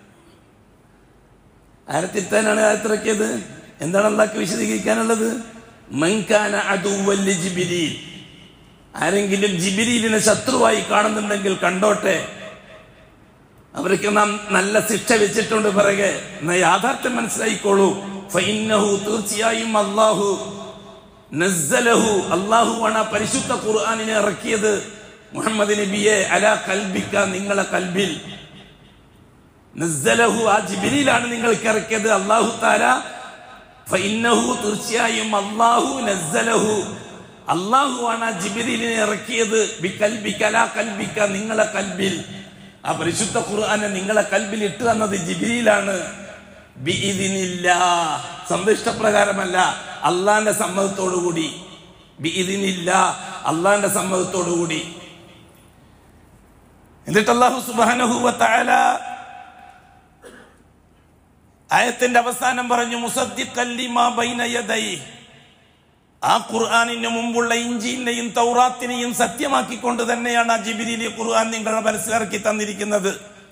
ആരത്തിരുത്താനാണ് ആയത്തിറക്കിയത് എന്താണ് അള്ളാഹ്ക്ക് വിശദീകരിക്കാനുള്ളത് മൻകാന അതുവല്യ ജിബിരിയിൽ ആരെങ്കിലും ജിബിരിയിലിനെ ശത്രുവായി കാണുന്നുണ്ടെങ്കിൽ കണ്ടോട്ടെ അവർക്ക് നാം നല്ല ശിക്ഷ വെച്ചിട്ടുണ്ട് പിറകെ എന്ന യാഥാർത്ഥ്യം മനസ്സിലായിക്കോളൂ ഫൈന്നഹു തീർച്ചയായും അള്ളാഹു നസ്സലഹു അള്ളാഹു ആണ് ആ പരിശുദ്ധ ഖുർആാനിനെ ഇറക്കിയത് മുഹമ്മദ് നബിയെ അല കൽബിക്ക നിങ്ങളെ കൽബിൽ നസ്സലഹു ആ ജിബിരിയിലാണ് നിങ്ങൾക്ക് ഇറക്കിയത് അള്ളാഹു താല ഫൈന്നഹു തീർച്ചയായും അള്ളാഹു നസ്സലഹു അള്ളാഹു ആണ് ആ ജിബിരിലിനെ ഇറക്കിയത് ബി കൽബിക്ക അല കൽബിക്ക നിങ്ങളെ കൽബിൽ ആ പരിശുദ്ധ ഖുർആനെ നിങ്ങളെ കൽബിൽ ഇട്ട് തന്നത് ജിബിരിയിലാണ് ബി ഇതിനില്ല സന്തുഷ്ടപ്രകാരമല്ല അള്ളാന്റെ സമ്മതത്തോടുകൂടി ബി ഇതിനില്ല അള്ളാന്റെ സമ്മതത്തോടുകൂടി എന്നിട്ട് അള്ളാഹു സുബാനഹുവ താല ആയത്തിന്റെ അവസാനം പറഞ്ഞു മുസദ്ദിഖല്ലിമാ ബൈന യദൈ ആ ഖുർആാനിന് മുമ്പുള്ള ഇഞ്ചിന്റെയും തൗറാത്തിനെയും സത്യമാക്കിക്കൊണ്ട് തന്നെയാണ് ആ ജിബിരിയിലെ ഖുർആൻ നിങ്ങളുടെ മനസ്സിലിറക്കി തന്നിരിക്കുന്നത്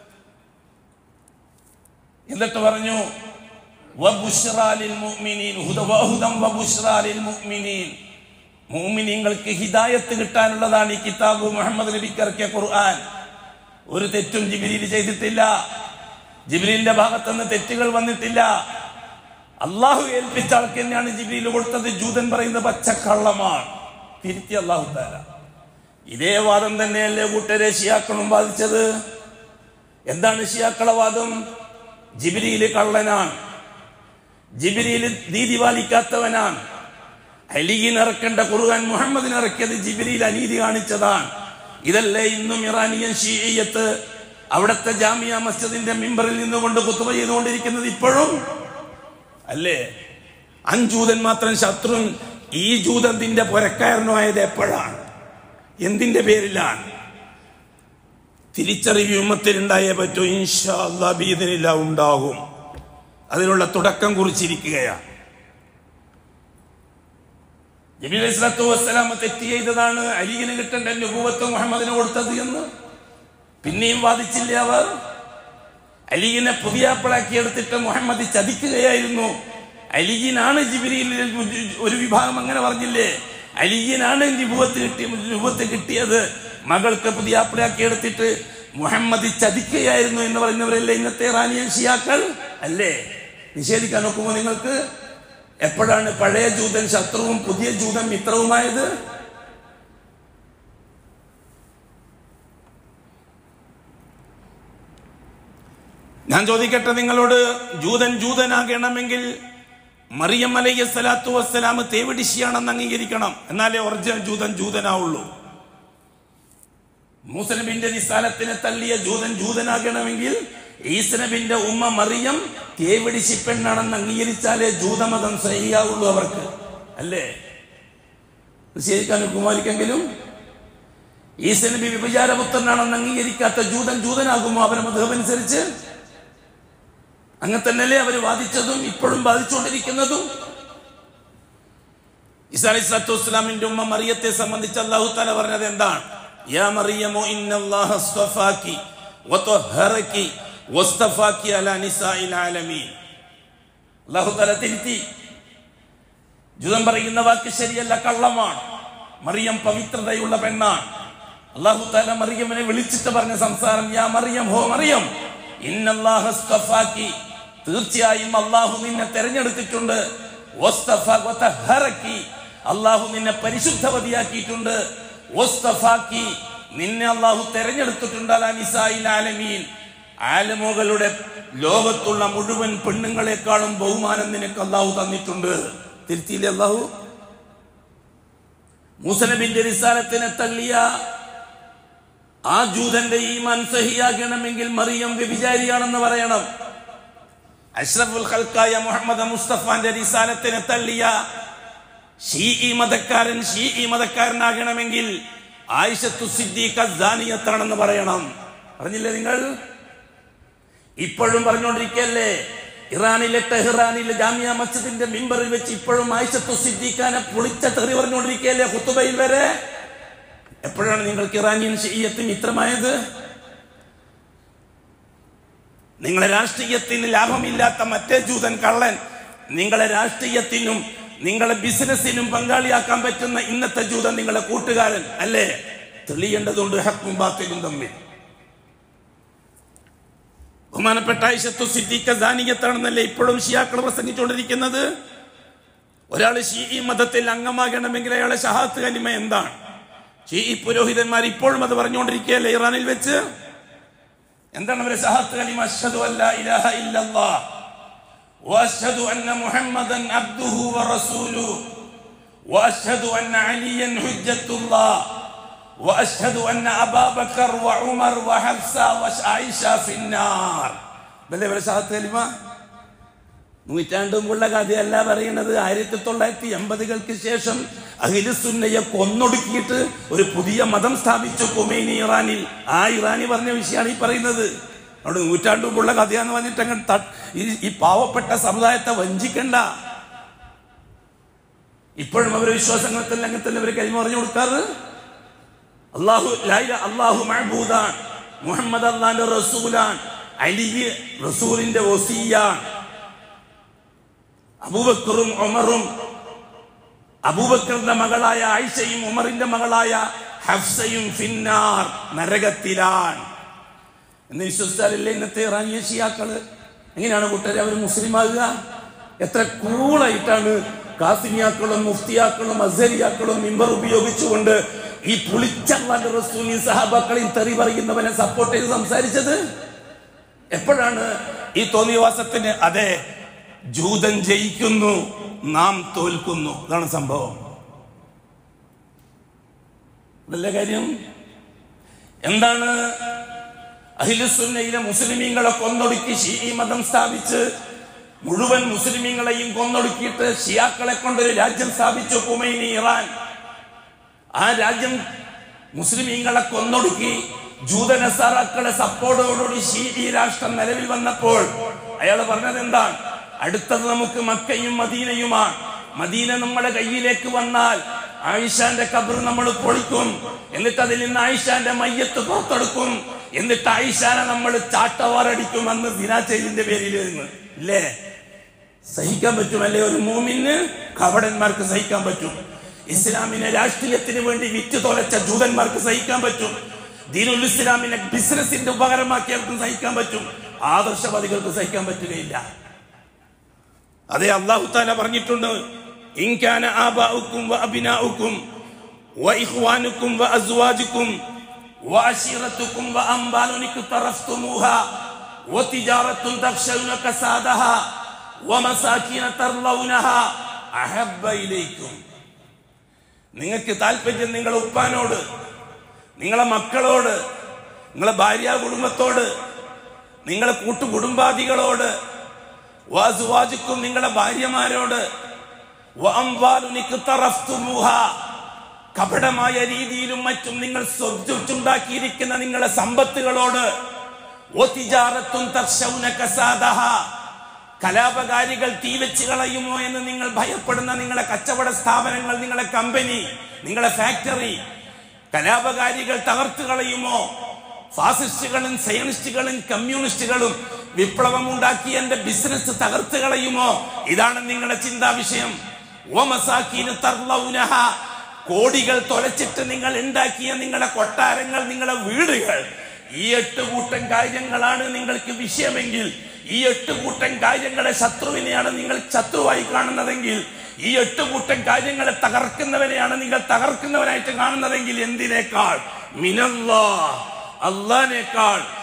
എന്നിട്ട് പറഞ്ഞു വബുശ്റാ ലിൽ മുഅ്മിനീൻ ഹുദ വഹുദം വബുശ്റാ ലിൽ മുഅ്മിനീൻ മുഅ്മിനീങ്ങൾക്ക് ഹിദായത്ത് കിട്ടാനുള്ളതാണ് ഈ കിതാബ് മുഹമ്മദ് നബിക്ക് ഇറക്കിയ ഖുർആൻ ഒരു തെറ്റും ജിബിരിയിൽ ചെയ്തിട്ടില്ല ജിബിലിന്റെ ഭാഗത്തുനിന്ന് തെറ്റുകൾ വന്നിട്ടില്ല അള്ളാഹു ഏൽപ്പിച്ച ആൾക്ക് തന്നെയാണ് ജിബിലിയിൽ കൊടുത്തത് ജൂതൻ പറയുന്ന പച്ചക്കള്ളമാണ് തിരുത്തി അള്ളാഹു താല ഇതേ വാദം തന്നെയല്ലേ കൂട്ടരെ ഷിയാക്കളും വാദിച്ചത് എന്താണ് ഷിയാക്കള വാദം ജിബിരിയിൽ കള്ളനാണ് ജിബിരിയിൽ നീതി പാലിക്കാത്തവനാണ് അലിഗിന് ഇറക്കേണ്ട ഖുർആൻ മുഹമ്മദിന് ഇറക്കിയത് ജിബിരിയിൽ അനീതി കാണിച്ചതാണ് ഇതല്ലേ ഇന്നും ഇറാനിയൻ ഷീയത്ത് അവിടുത്തെ ജാമിയ മസ്ജിദിന്റെ മിമ്പറിൽ നിന്നുകൊണ്ട് കുത്തുബ ചെയ്തുകൊണ്ടിരിക്കുന്നത് ഇപ്പോഴും അല്ലേ അഞ്ചൂതൻ മാത്രം ശത്രു ഈ ജൂതത്തിന്റെ പുരക്കാരനുമായത് എപ്പോഴാണ് എന്തിന്റെ പേരിലാണ് തിരിച്ചറിവ് ഉമ്മത്തിലുണ്ടായേ പറ്റൂ ഇൻഷാ അല്ലാ ബീദിനില്ല ഉണ്ടാകും അതിനുള്ള തുടക്കം കുറിച്ചിരിക്കുകയാണ് നബി അലൈഹി സ്വലാത്തു വസ്സലാം തെറ്റ് ചെയ്തതാണ് അലിഗിന് കിട്ടേണ്ട നുപൂവത്ത് മുഹമ്മദിന് കൊടുത്തത് എന്ന് പിന്നെയും വാദിച്ചില്ല അവർ അലിഗിനെ പുതിയാപ്പിളാക്കി എടുത്തിട്ട് മുഹമ്മദ് ചതിക്കുകയായിരുന്നു അലിഗിനാണ് ജിബിരിയിൽ ഒരു വിഭാഗം അങ്ങനെ പറഞ്ഞില്ലേ അലിഗിനാണ് നിപുവത്ത് കിട്ടിയ രൂപത്ത് കിട്ടിയത് മകൾക്ക് പുതിയാപ്പിളാക്കി എടുത്തിട്ട് മുഹമ്മദ് ചതിക്കുകയായിരുന്നു എന്ന് പറയുന്നവരല്ലേ ഇന്നത്തെ റാനിയൻ ഷിയാക്കൾ അല്ലേ നിഷേധിക്കാൻ നോക്കുമ്പോൾ നിങ്ങൾക്ക് എപ്പോഴാണ് പഴയ ജൂതൻ ശത്രുവും പുതിയ ജൂതൻ മിത്രവുമായത് ഞാൻ ചോദിക്കട്ടെ നിങ്ങളോട് ജൂതൻ ജൂതനാകണമെങ്കിൽ മറിയം അലയ്യ സ്വലാത്തു വസ്സലാം തേവിടിശിയാണെന്ന് അംഗീകരിക്കണം എന്നാലേ ഒറിജിനൽ ജൂതൻ ജൂതനാവുള്ളൂ മൂസനബിന്റെ നിസ്സാലത്തിനെ തള്ളിയ ജൂതൻ ജൂതനാകണമെങ്കിൽ ഈസനബിന്റെ ഉമ്മ മറിയം തേവിടിശി പെണ്ണാണെന്ന് അംഗീകരിച്ചാലേ ജൂതമതം സഹിയാവുള്ളൂ അവർക്ക് അല്ലേ നിശ്ചയിക്കാൻ കുമാരിക്കെങ്കിലും ഈസനബി വിഭചാരപുത്രനാണെന്ന് അംഗീകരിക്കാത്ത ജൂതൻ ജൂതനാകുമോ അവരുടെ മതമനുസരിച്ച് അങ്ങനെ തന്നെയല്ലേ അവർ വാദിച്ചതും ഇപ്പോഴും ബാധിച്ചുകൊണ്ടിരിക്കുന്നതും ഇസാ അലൈഹി സ്വലാത്തു വസ്സലാമിന്റെ ഉമ്മ മറിയത്തെ സംബന്ധിച്ച് അള്ളാഹു താല പറഞ്ഞത് എന്താണ് യാ മറിയമോ ഇന്നല്ലാഹ അസ്തഫാക്കി വത്വഹറക്കി വസ്തഫാക്കി അലാ നിസാഇൽ ആലമീൻ അള്ളാഹു താല തിരുത്തി ജൂതൻ പറയുന്ന വാക്ക് ശരിയല്ല കള്ളമാണ് മറിയം പവിത്രതയുള്ള പെണ്ണാണ് അള്ളാഹു താല മറിയമ്മനെ വിളിച്ചിട്ട് പറഞ്ഞ സംസാരം യാ മറിയം ഹോ മറിയം ഇന്നല്ലാഹ അസ്തഫാക്കി തീർച്ചയായും അള്ളാഹു നിന്നെ തെരഞ്ഞെടുത്തിട്ടുണ്ട് വസ്തഫ- വതഹറക്കി. അള്ളാഹു നിന്നെ പരിശുദ്ധവതിയാക്കിയിട്ടുണ്ട് വസ്തഫാക്കി. നിന്നെ അള്ളാഹു തെരഞ്ഞെടുത്തിട്ടുണ്ട് അലാ നിസായിൽ ആലമീൻ ആലമുകളുടെ ലോകത്തുള്ള മുഴുവൻ പെണ്ണുങ്ങളെക്കാളും ബഹുമാനം നിനക്ക് അള്ളാഹു തന്നിട്ടുണ്ട് തിരുത്തിയില്ലേ അള്ളാഹു മൂസനബിന്റെ റിസാലത്തിനെ തള്ളിയ ആ ജൂതന്റെ ഈമാൻ സഹിയാകണമെങ്കിൽ മറിയം വ്യഭിചാരിയാണെന്ന് പറയണം അഷ്റഫുൽ ഖൽക്കായ മുഹമ്മദ് മുസ്തഫാന്റെ റിസാലത്തിനെ തള്ളിയ ഷീഇ മതക്കാരൻ ഷീഇ മതക്കാരനാകണമെങ്കിൽ ആയിഷത്തു സിദ്ദീഖ ജാനിയത്താണെന്ന് പറയണം പറഞ്ഞില്ലേ നിങ്ങൾ ഇപ്പോഴും പറഞ്ഞുകൊണ്ടിരിക്കല്ലേ ഇറാനിലെ ടെഹ്റാനിലെ ജാമിയ മസ്ജിദിന്റെ മിമ്പറിൽ വെച്ച് ഇപ്പോഴും ആയിഷത്തു സിദ്ദീഖാനെ പൊളിച്ച തെറി പറഞ്ഞുകൊണ്ടിരിക്കല്ലേ കുത്തുബയിൽ വരെ എപ്പോഴാണ് നിങ്ങൾക്ക് ഇറാനിയൻ ഷീയത്തും മിത്രമായത് നിങ്ങളെ രാഷ്ട്രീയത്തിന് ലാഭമില്ലാത്ത മറ്റേ ജൂതൻ കള്ളൻ നിങ്ങളെ രാഷ്ട്രീയത്തിനും നിങ്ങളെ ബിസിനസ്സിനും പങ്കാളിയാക്കാൻ പറ്റുന്ന ഇന്നത്തെ ജൂതൻ നിങ്ങളെ കൂട്ടുകാരൻ അല്ലേ തെളിയേണ്ടതുണ്ട് ഹക്കും ബാത്തിലും തമ്മിൽ ബഹുമാനപ്പെട്ട ഐശത്തു സിദ്ദീഖ ദാനിയത്താണെന്നല്ലേ ഇപ്പോഴും ഷിയാക്കൾ പ്രസംഗിച്ചുകൊണ്ടിരിക്കുന്നത് ഒരാൾ ഷീഇ മതത്തിൽ അംഗമാകണമെങ്കിൽ അയാളെ ഷഹാത്ത് കലിമ എന്താണ് ഷീഇ പുരോഹിതന്മാർ ഇപ്പോഴും അത് പറഞ്ഞുകൊണ്ടിരിക്കുകയല്ലേ ഇറാനിൽ വെച്ച് എന്താണ് അവരെ ഷഹാത്ത് കലിമ അഷ്ഹദു അല്ലാ ഇലാഹ ഇല്ലല്ലാഹ് واشهد ان محمدا عبده ورسوله واشهد ان عليا حجه الله واشهد ان ابا بكر وعمر وحفصه وعائشه في النار ബല്ലേ ഇവരെ ഷഹാത്ത് കലിമ നൂറ്റാണ്ട് മുമ്പുള്ള കഥയല്ല പറയുന്നത് ആയിരത്തി തൊള്ളായിരത്തി എൺപതുകൾക്ക് ശേഷം അഖിലുസുന്നയെ കൊന്നൊടുക്കിയിട്ട് ഒരു പുതിയ മതം സ്ഥാപിച്ചു കൊമൈനി ഇറാനിൽ ആ ഇറാനി പറഞ്ഞ വിഷയമാണ് ഈ പറയുന്നത് അവിടെ നൂറ്റാണ്ട് മുമ്പുള്ള കഥയാന്ന് പറഞ്ഞിട്ട് അങ്ങ് ത- ഈ- ഈ പാവപ്പെട്ട സമുദായത്തെ വഞ്ചിക്കണ്ട ഇപ്പോഴും അവരെ വിശ്വാസങ്ങളിൽ അങ്ങനെ തന്നെ അവർ കൈമ പറഞ്ഞു കൊടുക്കാറ് അള്ളാഹു ലൈല അള്ളാഹു മഹബൂദാൻ മുഹമ്മദ് അള്ളാന്റെ റസൂലാൻ അലി റസൂലിന്റെ വസീയാണ് അബൂബക്കറും ഉമറും അബൂബക്കറിന്റെ മകളായ ആയിഷയും ഉമറിന്റെ മകളായ ഹഫ്സയും ഫിന്നാർ നരകത്തിലാണ് എന്ന് വിശ്വസിച്ചാലല്ലേ ഇന്നത്തെ ഇറാനിയ ഷിയാക്കള് എങ്ങനെയാണ് കൂട്ടരെ അവർ മുസ്ലിം ആകുക എത്ര കൂളായിട്ടാണ് കാസിമിയാക്കളും മുഫ്തിയാക്കളും അസരിയാക്കളും മിമ്പർ ഉപയോഗിച്ചുകൊണ്ട് ഈ പുളിച്ചല്ലാന്റെ റസൂലി സഹാബാക്കളെയും തെറി പറയുന്നവനെ സപ്പോർട്ട് ചെയ്ത് സംസാരിച്ചത് എപ്പോഴാണ് ഈ തോന്നിവാസത്തിന് അതെ ജൂതൻ ജയിക്കുന്നു നാം തോൽക്കുന്നു അതാണ് സംഭവം അതല്ലേ കാര്യം എന്താണ് അഹിലുസുന്നയിലെ മുസ്ലിമീങ്ങളെ കൊന്നൊടുക്കി ഷീ മതം സ്ഥാപിച്ച് മുഴുവൻ മുസ്ലിമീങ്ങളെയും കൊന്നൊടുക്കിയിട്ട് ഷിയാക്കളെ കൊണ്ടൊരു രാജ്യം സ്ഥാപിച്ചു കുമൈനി ഇറാൻ ആ രാജ്യം മുസ്ലിമീങ്ങളെ കൊന്നൊടുക്കി ജൂതനസാറാക്കളെ സപ്പോർട്ടോടുകൂടി ഷീ രാഷ്ട്രം നിലവിൽ വന്നപ്പോൾ അയാൾ പറഞ്ഞത് എന്താണ് അടുത്തത് നമുക്ക് മക്കയും മദീനയുമാണ് മദീന നമ്മുടെ കയ്യിലേക്ക് വന്നാൽ ആയിഷാന്റെ കബർ നമ്മൾ പൊളിക്കും എന്നിട്ട് അതിൽ നിന്ന് ആയിഷാന്റെ മയ്യത്ത് പുറത്തെടുക്കും എന്നിട്ട് ആയിഷാനെ നമ്മൾ ചാട്ടവാറടിക്കും അന്ന് ദിനാചൈലിന്റെ പേരിൽ നിന്ന് ഇല്ലേ സഹിക്കാൻ പറ്റുമല്ലേ ഒരു മൂമിന് കവടന്മാർക്ക് സഹിക്കാൻ പറ്റും ഇസ്ലാമിനെ രാഷ്ട്രീയത്തിന് വേണ്ടി വിറ്റ് തുലച്ച ജൂതന്മാർക്ക് സഹിക്കാൻ പറ്റും ദീനുൽ ഇസ്ലാമിനെ ബിസിനസിന്റെ ഉപകരമാക്കിയവർക്കും സഹിക്കാൻ പറ്റും ആദർശവാദികൾക്ക് സഹിക്കാൻ പറ്റുകയില്ല അതെ അള്ളാഹു താല പറഞ്ഞിട്ടുണ്ട് ഇൻകാന ആബാഉക്കും വ അബിനാഉക്കും വ ഇഖ്വാനുക്കും വ അസ്വാജുക്കും വ അശീറത്തുക്കും വ അംബാലുൻ ഇക്തറഫ്തുമൂഹ വ തിജാറത്തുൻ തഖ്ശൗന കസാദഹ വ മസാകിന തർലൗനഹ അഹബ്ബ ഇലൈക്കും നിങ്ങൾക്ക് താല്പര്യം നിങ്ങളുടെ ഉപ്പാനോട് നിങ്ങളെ മക്കളോട് നിങ്ങളെ ഭാര്യ കുടുംബത്തോട് നിങ്ങളെ കൂട്ടുകുടുംബാദികളോട് വാസുവാജുക്കും നിങ്ങളുടെ ഭാര്യമാരോട് വഅംവാലുൻ ഇക്തറഫ്തുമൂഹ. കപടമായ രീതിയിലും മറ്റും നിങ്ങൾ സ്വത്തുണ്ടാക്കിയിരിക്കുന്ന നിങ്ങളുടെ സമ്പത്തുകളോട് ഒത്തിജാറത്തും തർശൗന കസാദഹ. കലാപകാരികൾ തീവെച്ച് കളയുമോ എന്ന് നിങ്ങൾ ഭയപ്പെടുന്ന നിങ്ങളുടെ കച്ചവട സ്ഥാപനങ്ങൾ നിങ്ങളുടെ കമ്പനി നിങ്ങളുടെ ഫാക്ടറി കലാപകാരികൾ തകർത്തു കളയുമോ ഫാസിസ്റ്റുകളും സയനിസ്റ്റുകളും കമ്മ്യൂണിസ്റ്റുകളും വിപ്ലവം ഉണ്ടാക്കി എന്റെ ബിസിനസ് തകർത്ത് കളയുമോ ഇതാണ് നിങ്ങളുടെ ചിന്താ വിഷയം ഓമസാക്കീന് തർലൗനഹ. കോടികൾ തൊലച്ചിട്ട് നിങ്ങൾ ഉണ്ടാക്കിയ നിങ്ങളുടെ കൊട്ടാരങ്ങൾ നിങ്ങളുടെ വീടുകൾ ഈ എട്ട് കൂട്ടം കാര്യങ്ങളാണ് നിങ്ങൾക്ക് വിഷയമെങ്കിൽ ഈ എട്ട് കൂട്ടം കാര്യങ്ങളെ ശത്രുവിനെയാണ് നിങ്ങൾ ശത്രുവായി കാണുന്നതെങ്കിൽ ഈ എട്ട് കൂട്ടം കാര്യങ്ങളെ തകർക്കുന്നവനെയാണ് നിങ്ങൾ തകർക്കുന്നവനായിട്ട് കാണുന്നതെങ്കിൽ എന്തിനേക്കാൾ മിനല്ലാ അള്ളാനേക്കാൾ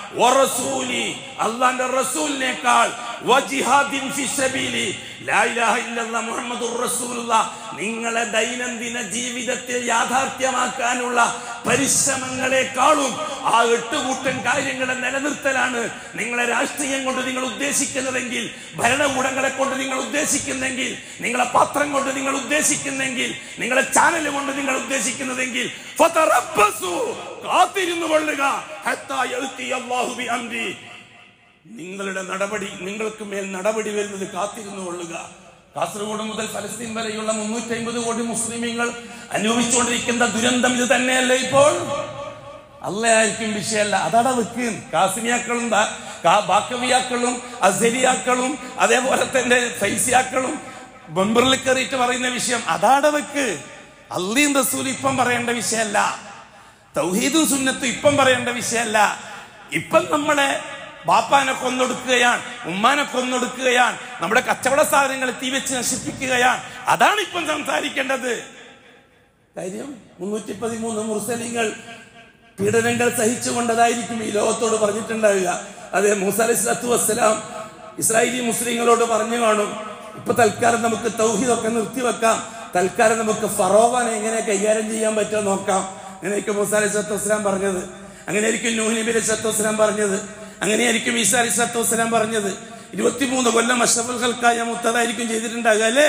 വറസൂലി അള്ളാന്റെ റസൂലിനേക്കാൾ വജിഹാദിൻ ഫി സബീലി ലാ ഇലാഹ ഇല്ലല്ലാഹ് മുഹമ്മദുർ റസൂലുള്ളാഹ് നിങ്ങളെ ദൈനംദിന ജീവിതത്തിൽ യാഥാർത്ഥ്യമാക്കാനുള്ള പരിശ്രമങ്ങളെക്കാളും ആ എട്ടുകൂട്ടൻ കാര്യങ്ങളെ നിലനിർത്തലാണ് നിങ്ങളെ രാഷ്ട്രീയം കൊണ്ട് നിങ്ങൾ ഉദ്ദേശിക്കുന്നതെങ്കിൽ ഭരണകൂടങ്ങളെ കൊണ്ട് നിങ്ങൾ ഉദ്ദേശിക്കുന്നെങ്കിൽ നിങ്ങളെ പത്രം കൊണ്ട് നിങ്ങൾ ഉദ്ദേശിക്കുന്നെങ്കിൽ നിങ്ങളെ ചാനൽ കൊണ്ട് നിങ്ങൾ ഉദ്ദേശിക്കുന്നതെങ്കിൽ ഫതറബ്ബസു, കാത്തിരുന്നു കൊള്ളുക ഹത്താ യഅ്തി അല്ലാഹു ബിഅംരി. നിങ്ങളുടെ നടപടി നിങ്ങൾക്ക് മേൽ നടപടി വരുന്നത് കാത്തിരുന്നു കൊള്ളുക കാസർഗോഡ് മുതൽ ഫലസ്തീൻ വരെയുള്ള മുന്നൂറ്റി അമ്പത് കോടി മുസ്ലിമീങ്ങൾ അനുഭവിച്ചുകൊണ്ടിരിക്കുന്ന ദുരന്തം ഇത് തന്നെയല്ലേ ഇപ്പോൾ അല്ലയായിരിക്കും വിഷയമല്ല അതട വെക്ക് കാസിമിയാക്കളും ദാ- കാ- ബാക്കവിയാക്കളും അസരിയാക്കളും അതേപോലെ തന്നെ ഫൈസിയാക്കളും ബംബറിൽ കയറിയിട്ട് പറയുന്ന വിഷയം അതാടെ വെക്ക് അള്ളീം റസൂൽ ഇപ്പം പറയേണ്ട വിഷയമല്ല തൗഹീദും സുന്നത്തും ഇപ്പം പറയേണ്ട വിഷയമല്ല ഇപ്പം നമ്മളെ ബാപ്പാനെ കൊന്നൊടുക്കുകയാണ് ഉമ്മാനെ കൊന്നൊടുക്കുകയാണ് നമ്മുടെ കച്ചവട സാധനങ്ങൾ തീവെച്ച് നശിപ്പിക്കുകയാണ് അതാണ് ഇപ്പം സംസാരിക്കേണ്ടത് കാര്യം മുന്നൂറ്റി പതിമൂന്ന് മുർസലിങ്ങൾ പീഡനങ്ങൾ സഹിച്ചുകൊണ്ടതായിരിക്കും ഈ ലോകത്തോട് പറഞ്ഞിട്ടുണ്ടാവുക അതെ മൂസ അലൈഹി സ്വലാത്തു വസ്സലാം ഇസ്രായേലി മുസ്ലിങ്ങളോട് പറഞ്ഞു കാണും ഇപ്പൊ തൽക്കാലം നമുക്ക് തൗഹീദൊക്കെ നിർത്തിവെക്കാം തൽക്കാലം നമുക്ക് ഫറോവാനെ എങ്ങനെ കൈകാര്യം ചെയ്യാൻ പറ്റുമോ നോക്കാം അങ്ങനെയൊക്കെ മൂസ അലൈഹി സ്വലാത്തു വസ്സലാം പറഞ്ഞത് അങ്ങനെയായിരിക്കും നൂഹ് നബി അലൈഹി സ്വലാത്തു വസ്സലാം പറഞ്ഞത് അങ്ങനെയായിരിക്കും ഈസാ അലൈഹി സ്വലാത്തു വസ്സലാം പറഞ്ഞത് ഇരുപത്തിമൂന്ന് കൊല്ലം അഷഫുൽ ഖൽക്കായ മുത്തതായിരിക്കും ചെയ്തിട്ടുണ്ടാകുക അല്ലേ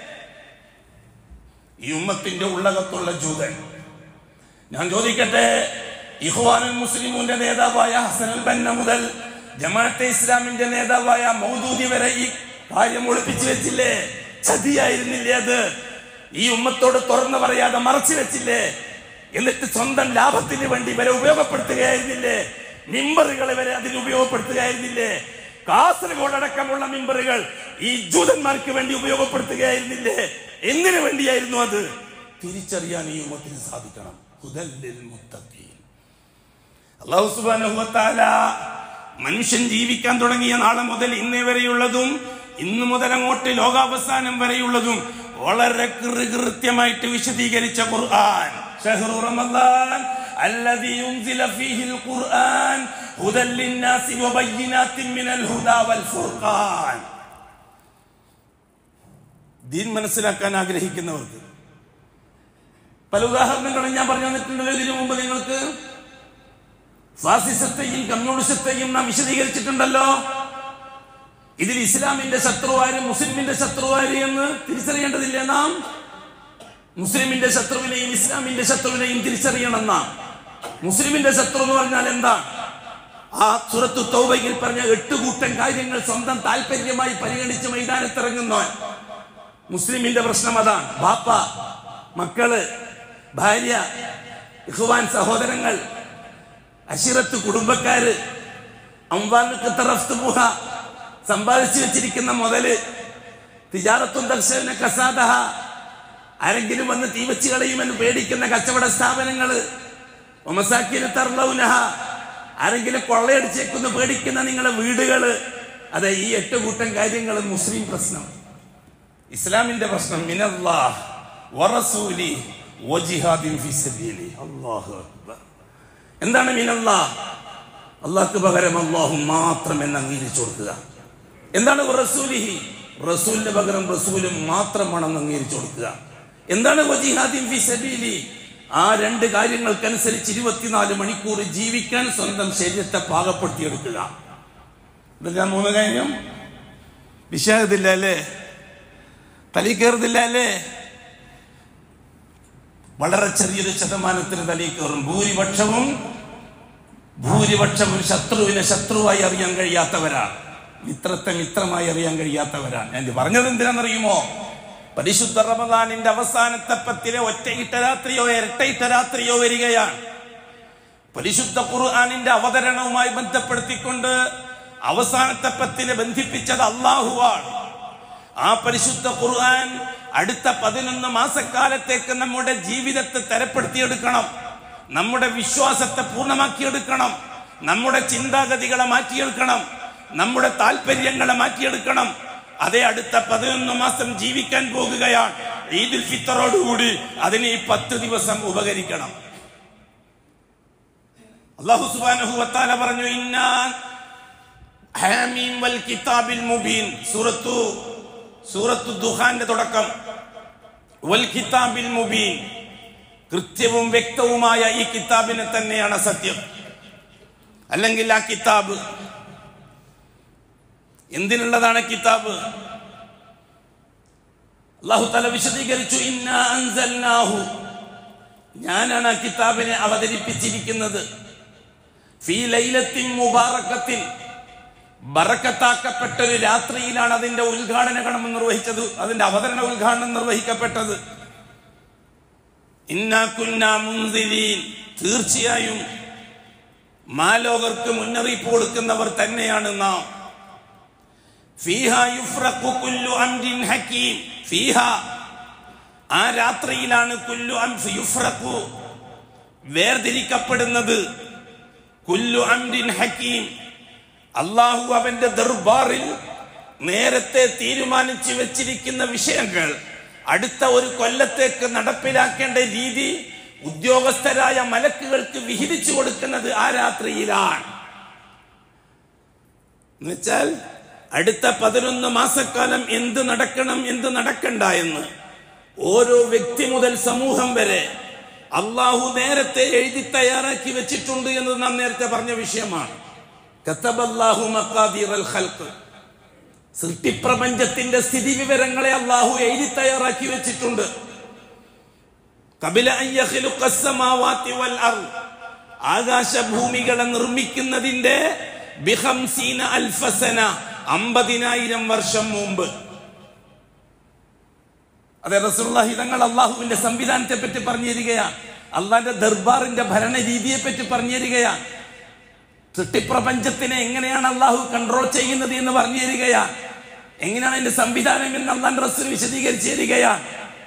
ഈ ഉമ്മത്തിന്റെ ഉള്ളകത്തുള്ള ജൂതൻ ഞാൻ ചോദിക്കട്ടെ ഇഹ്വാനുൽ മുസ്ലിമുന്റെ നേതാവായ ഹസനുൽ ബന്ന മുതൽ ജമാഅത്തെ ഇസ്ലാമിന്റെ നേതാവായ മൗദൂദി വരെ ഈ കാര്യം ഒളിപ്പിച്ചു വെച്ചില്ലേ ചതിയായിരുന്നില്ലേ അത് ഈ ഉമ്മത്തോട് തുറന്നു പറയാതെ മറച്ചു വെച്ചില്ലേ എന്നിട്ട് സ്വന്തം ലാഭത്തിന് വേണ്ടി ഇവരെ ഉപയോഗപ്പെടുത്തുകയായിരുന്നില്ലേ മിമ്പറുകൾ വരെ അതിന് ഉപയോഗപ്പെടുത്തുകയായിരുന്നില്ലേ കാസർഗോഡ് അടക്കമുള്ള മിമ്പറുകൾ ഈ ജൂതന്മാർക്ക് വേണ്ടി ഉപയോഗപ്പെടുത്തുകയായിരുന്നില്ലേ എന്തിനു വേണ്ടിയായിരുന്നു അത് തിരിച്ചറിയാൻ ഈ ഉമ്മത്തിന് സാധിക്കണം ഹുദല്ലിൽ മുത്തഖീൻ. അല്ലാഹു സുബ്ഹാനഹു വ തആല മനുഷ്യൻ ജീവിക്കാൻ തുടങ്ങിയ നാളെ മുതൽ ഇന്നേ വരെയുള്ളതും ഇന്നു മുതൽ അങ്ങോട്ട് ലോകാവസാനം വരെയുള്ളതും വളരെ കൃ- കൃത്യമായിട്ട് വിശദീകരിച്ച ഖുർആൻ ഷഹ്റു റമദാൻ الذي ينزل فيه القرآن هدى للناس وبينات من الهدى والفرقان ദീൻ മനസ്സിലാക്കാൻ ആഗ്രഹിക്കുന്നവർക്ക് പല ഉദാഹരണങ്ങളും ഞാൻ പറഞ്ഞു തന്നിട്ടുണ്ടല്ലോ ഇതിനു മുമ്പ് നിങ്ങൾക്ക് ഫാസിസത്തെയും കമ്മ്യൂണിസത്തെയും നാം വിശദീകരിച്ചിട്ടുണ്ടല്ലോ ഇതിൽ ഇസ്ലാമിന്റെ ശത്രുവാര് മുസ്ലിമിന്റെ ശത്രുവാര് എന്ന് തിരിച്ചറിയേണ്ടതില്ലേ നാം മുസ്ലിമിന്റെ ശത്രുവിനെയും ഇസ്ലാമിന്റെ ശത്രുവിനെയും തിരിച്ചറിയണം നാം മുസ്ലിമിന്റെ ശത്രു എന്ന് പറഞ്ഞാൽ എന്താ ആ സുറത്തു തൗബയിൽ പറഞ്ഞ എട്ട് കൂട്ടം കാര്യങ്ങൾ സ്വന്തം താല്പര്യമായി പരിഗണിച്ച് മൈതാനത്തിറങ്ങുന്നവൻ മുസ്ലിമിന്റെ പ്രശ്നം അതാണ് ബാപ്പ മക്കള് ഭാര്യ ഇഹ്വാൻ സഹോദരങ്ങൾ അഷിറത്ത് കുടുംബക്കാര് അംവാനുക്ക് തറഫ്ത് മുഹ സമ്പാദിച്ചു വെച്ചിരിക്കുന്ന മുതല് തിജാറത്തും ദർശന കസാദഹ ആരെങ്കിലും വന്ന് തീവച്ച് കളയുമെന്ന് പേടിക്കുന്ന കച്ചവട സ്ഥാപനങ്ങള് ഒമസാക്കിന് തർലൗനഹ ആരെങ്കിലും കൊള്ളയടിച്ചേക്കുന്ന പേടിക്കുന്ന നിങ്ങളെ വീടുകള് അതെ ഈ എട്ട് കൂട്ടം കാര്യങ്ങൾ മുസ്ലിം പ്രശ്നം ഇസ്ലാമിന്റെ പ്രശ്നം മിനല്ലാഹ് വറസൂലി വജിഹാദിൻ ഫി സബീലി അല്ലാഹു അക്ബർ എന്താണ് മിനല്ലാഹ് അള്ളാഹ്ക്ക് പകരം അള്ളാഹു മാത്രം എന്ന് അംഗീകരിച്ചു കൊടുക്കുക എന്താണ് റസൂലിഹി റസൂലിന് പകരം റസൂലും മാത്രമാണെന്ന് അംഗീകരിച്ചു കൊടുക്കുക എന്താണ് വജിഹാദിൻ ഫി സബീലി ആ രണ്ട് കാര്യങ്ങൾക്കനുസരിച്ച് ഇരുപത്തിനാല് മണിക്കൂർ ജീവിക്കാൻ സ്വന്തം ശരീരത്തെ പാകപ്പെടുത്തിയെടുക്കുക ഇതെല്ലാം മൂന്ന് കാര്യം വിശാഖത്തില്ല അല്ലേ തലി കയറുന്നില്ല അല്ലേ വളരെ ചെറിയൊരു ശതമാനത്തിന് തലയിൽ കയറും ഭൂരിപക്ഷവും ഭൂരിപക്ഷവും ശത്രുവിനെ ശത്രുവായി അറിയാൻ കഴിയാത്തവരാണ് മിത്രത്തെ മിത്രമായി അറിയാൻ കഴിയാത്തവരാണ് ഞാൻ ഇത് പറഞ്ഞത് എന്തിനാണെന്നറിയുമോ പരിശുദ്ധ റമദാനിന്റെ അവസാനത്തെ പത്തിലെ ഒറ്റയിട്ട രാത്രിയോ ഇരട്ടയിട്ട രാത്രിയോ വരികയാണ് പരിശുദ്ധ ഖുർആാനിന്റെ അവതരണവുമായി ബന്ധപ്പെടുത്തിക്കൊണ്ട് അവസാനത്തെ പത്തിനെ ബന്ധിപ്പിച്ചത് അള്ളാഹുവാണ് ആ പരിശുദ്ധ ഖുർആൻ അടുത്ത പതിനൊന്ന് മാസക്കാലത്തേക്ക് നമ്മുടെ ജീവിതത്തെ തരപ്പെടുത്തിയെടുക്കണം നമ്മുടെ വിശ്വാസത്തെ പൂർണ്ണമാക്കിയെടുക്കണം നമ്മുടെ ചിന്താഗതികളെ മാറ്റിയെടുക്കണം നമ്മുടെ താല്പര്യങ്ങളെ മാറ്റിയെടുക്കണം അതേ അടുത്ത പതിനൊന്ന് മാസം ജീവിക്കാൻ പോകുകയാണ് ഈദുൽ ഫിത്തറോടുകൂടി അതിന് ഈ പത്ത് ദിവസം ഉപകരിക്കണം അള്ളാഹു സുബ്ഹാനഹു വതആല പറഞ്ഞു ഇന്നാ ഹാമീം വൽ കിതാബിൽ മുബീൻ സൂറത്തു സൂറത്തു ദുഹാന്റെ തുടക്കം വൽ കിതാബിൽ മുബീൻ കൃത്യവും വ്യക്തവുമായ ഈ കിതാബിനെ തന്നെയാണ് സത്യം അല്ലെങ്കിൽ ആ കിതാബ് എന്തിനുള്ളതാണ് കിതാബ് അള്ളാഹു തല വിശദീകരിച്ചു ഇന്നാ അൻസൽനാഹു ഞാനാണ് ആ കിതാബിനെ അവതരിപ്പിച്ചിരിക്കുന്നത് ഫീ ലൈലത്തിൻ മുബാറക്കത്തിൽ ബറക്കത്താക്കപ്പെട്ട ഒരു രാത്രിയിലാണ് അതിന്റെ ഉദ്ഘാടന കടമ നിർവഹിച്ചത് അതിന്റെ അവതരണ ഉദ്ഘാടനം നിർവഹിക്കപ്പെട്ടത് ഇന്നാ കുന്നാ മുൻസിരീൻ തീർച്ചയായും മാലോകർക്ക് മുന്നറിയിപ്പ് കൊടുക്കുന്നവർ തന്നെയാണ് നാം ഫീഹ യുഫ്രഖു കുല്ലു അംരിൻ ഹക്കീം ഫീഹ ആ രാത്രിയിലാണ് കുല്ലു അം യുഫ്രഖു വേർതിരിക്കപ്പെടുന്നത് കുല്ലു അംരിൻ ഹക്കീം അള്ളാഹു അവന്റെ ദർബാറിൽ നേരത്തെ തീരുമാനിച്ചു വെച്ചിരിക്കുന്ന വിഷയങ്ങൾ അടുത്ത ഒരു കൊല്ലത്തേക്ക് നടപ്പിലാക്കേണ്ട രീതി ഉദ്യോഗസ്ഥരായ മലക്കുകൾക്ക് വിഹിതിച്ചു കൊടുക്കുന്നത് ആ രാത്രിയിലാണ് എന്നുവെച്ചാൽ അടുത്ത പതിനൊന്ന് മാസക്കാലം എന്ത് നടക്കണം എന്ത് നടക്കണ്ട എന്ന് ഓരോ വ്യക്തി മുതൽ സമൂഹം വരെ അള്ളാഹു നേരത്തെ എഴുതി തയ്യാറാക്കി വെച്ചിട്ടുണ്ട് എന്ന് നാം നേരത്തെ പറഞ്ഞ വിഷയമാണ് കത്തബല്ലാഹു മക്കാദീർ അൽ ഖൽഖ് സൃഷ്ടിപ്രപഞ്ചത്തിന്റെ സ്ഥിതി വിവരങ്ങളെ അള്ളാഹു എഴുതി തയ്യാറാക്കി വെച്ചിട്ടുണ്ട് കപില അൻ യഖ്ലുഖ അസ്സമാവാതി വൽ അർദ് ആകാശഭൂമികളെ നിർമ്മിക്കുന്നതിന്റെ ബിഹംസീന അൽഫസന അമ്പതിനായിരം വർഷം മുമ്പ് അതെ റസൂലുള്ളാഹി തങ്ങൾ അള്ളാഹുവിന്റെ സംവിധാനത്തെ പറ്റി പറഞ്ഞു തരികയാണ് അള്ളാന്റെ ദർബാറിന്റെ ഭരണ രീതിയെ പറ്റി പറഞ്ഞു തരികയാണ് സൃഷ്ടിപ്രപഞ്ചത്തിനെ എങ്ങനെയാണ് അള്ളാഹു കൺട്രോൾ ചെയ്യുന്നത് എന്ന് പറഞ്ഞു തരികയാണ് എങ്ങനെയാണ് അതിന്റെ സംവിധാനം എന്ന് അള്ളാന്റെ റസൂൽ വിശദീകരിച്ചു തരികയാണ്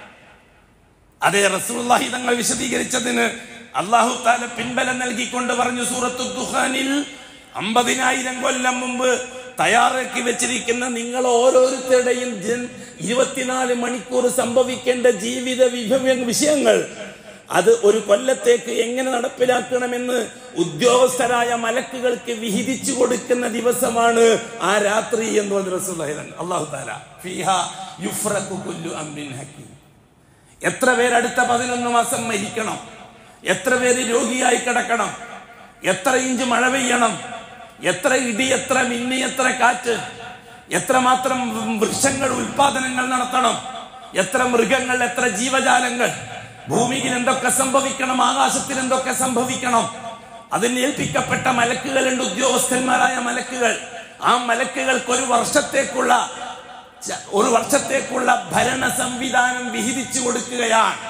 അതേ റസൂലുള്ളാഹി തങ്ങൾ വിശദീകരിച്ചതിന് അള്ളാഹു താല പിൻബലം നൽകിക്കൊണ്ട് പറഞ്ഞു സൂറത്തു ദുഹാനിൽ അമ്പതിനായിരം കൊല്ലം മുമ്പ് തയ്യാറാക്കി വെച്ചിരിക്കുന്ന നിങ്ങൾ ഓരോരുത്തരുടെയും ജൻ- ഇരുപത്തിനാല് മണിക്കൂർ സംഭവിക്കേണ്ട ജീവിത വിഭവ വിഷയങ്ങൾ അത് ഒരു കൊല്ലത്തേക്ക് എങ്ങനെ നടപ്പിലാക്കണമെന്ന് ഉദ്യോഗസ്ഥരായ മലക്കുകൾക്ക് വിഹിതിച്ചു കൊടുക്കുന്ന ദിവസമാണ് ആ രാത്രി എന്ന് പറഞ്ഞ റസൂലുള്ളാഹി തങ്ങൾ. അള്ളാഹു താല ഫീഹ യുഫ്രഖു കുല്ലു അംരിൻ ഹക്കീം എത്ര പേര് അടുത്ത പതിനൊന്ന് മാസം മരിക്കണം എത്ര പേര് രോഗിയായി കിടക്കണം എത്ര ഇഞ്ച് മഴ പെയ്യണം എത്ര ഇടി എത്ര മിന്നി എത്ര കാറ്റ് എത്രമാത്രം വൃക്ഷങ്ങൾ ഉൽപാദനങ്ങൾ നടത്തണം എത്ര മൃഗങ്ങൾ എത്ര ജീവജാലങ്ങൾ ഭൂമിയിൽ എന്തൊക്കെ സംഭവിക്കണം ആകാശത്തിൽ എന്തൊക്കെ സംഭവിക്കണം അതിന് ഏൽപ്പിക്കപ്പെട്ട മലക്കുകളുണ്ട് ഉദ്യോഗസ്ഥന്മാരായ മലക്കുകൾ ആ മലക്കുകൾക്ക് ഒരു വർഷത്തേക്കുള്ള ച- ഒരു വർഷത്തേക്കുള്ള ഭരണ സംവിധാനം വിഹിതിച്ചു കൊടുക്കുകയാണ്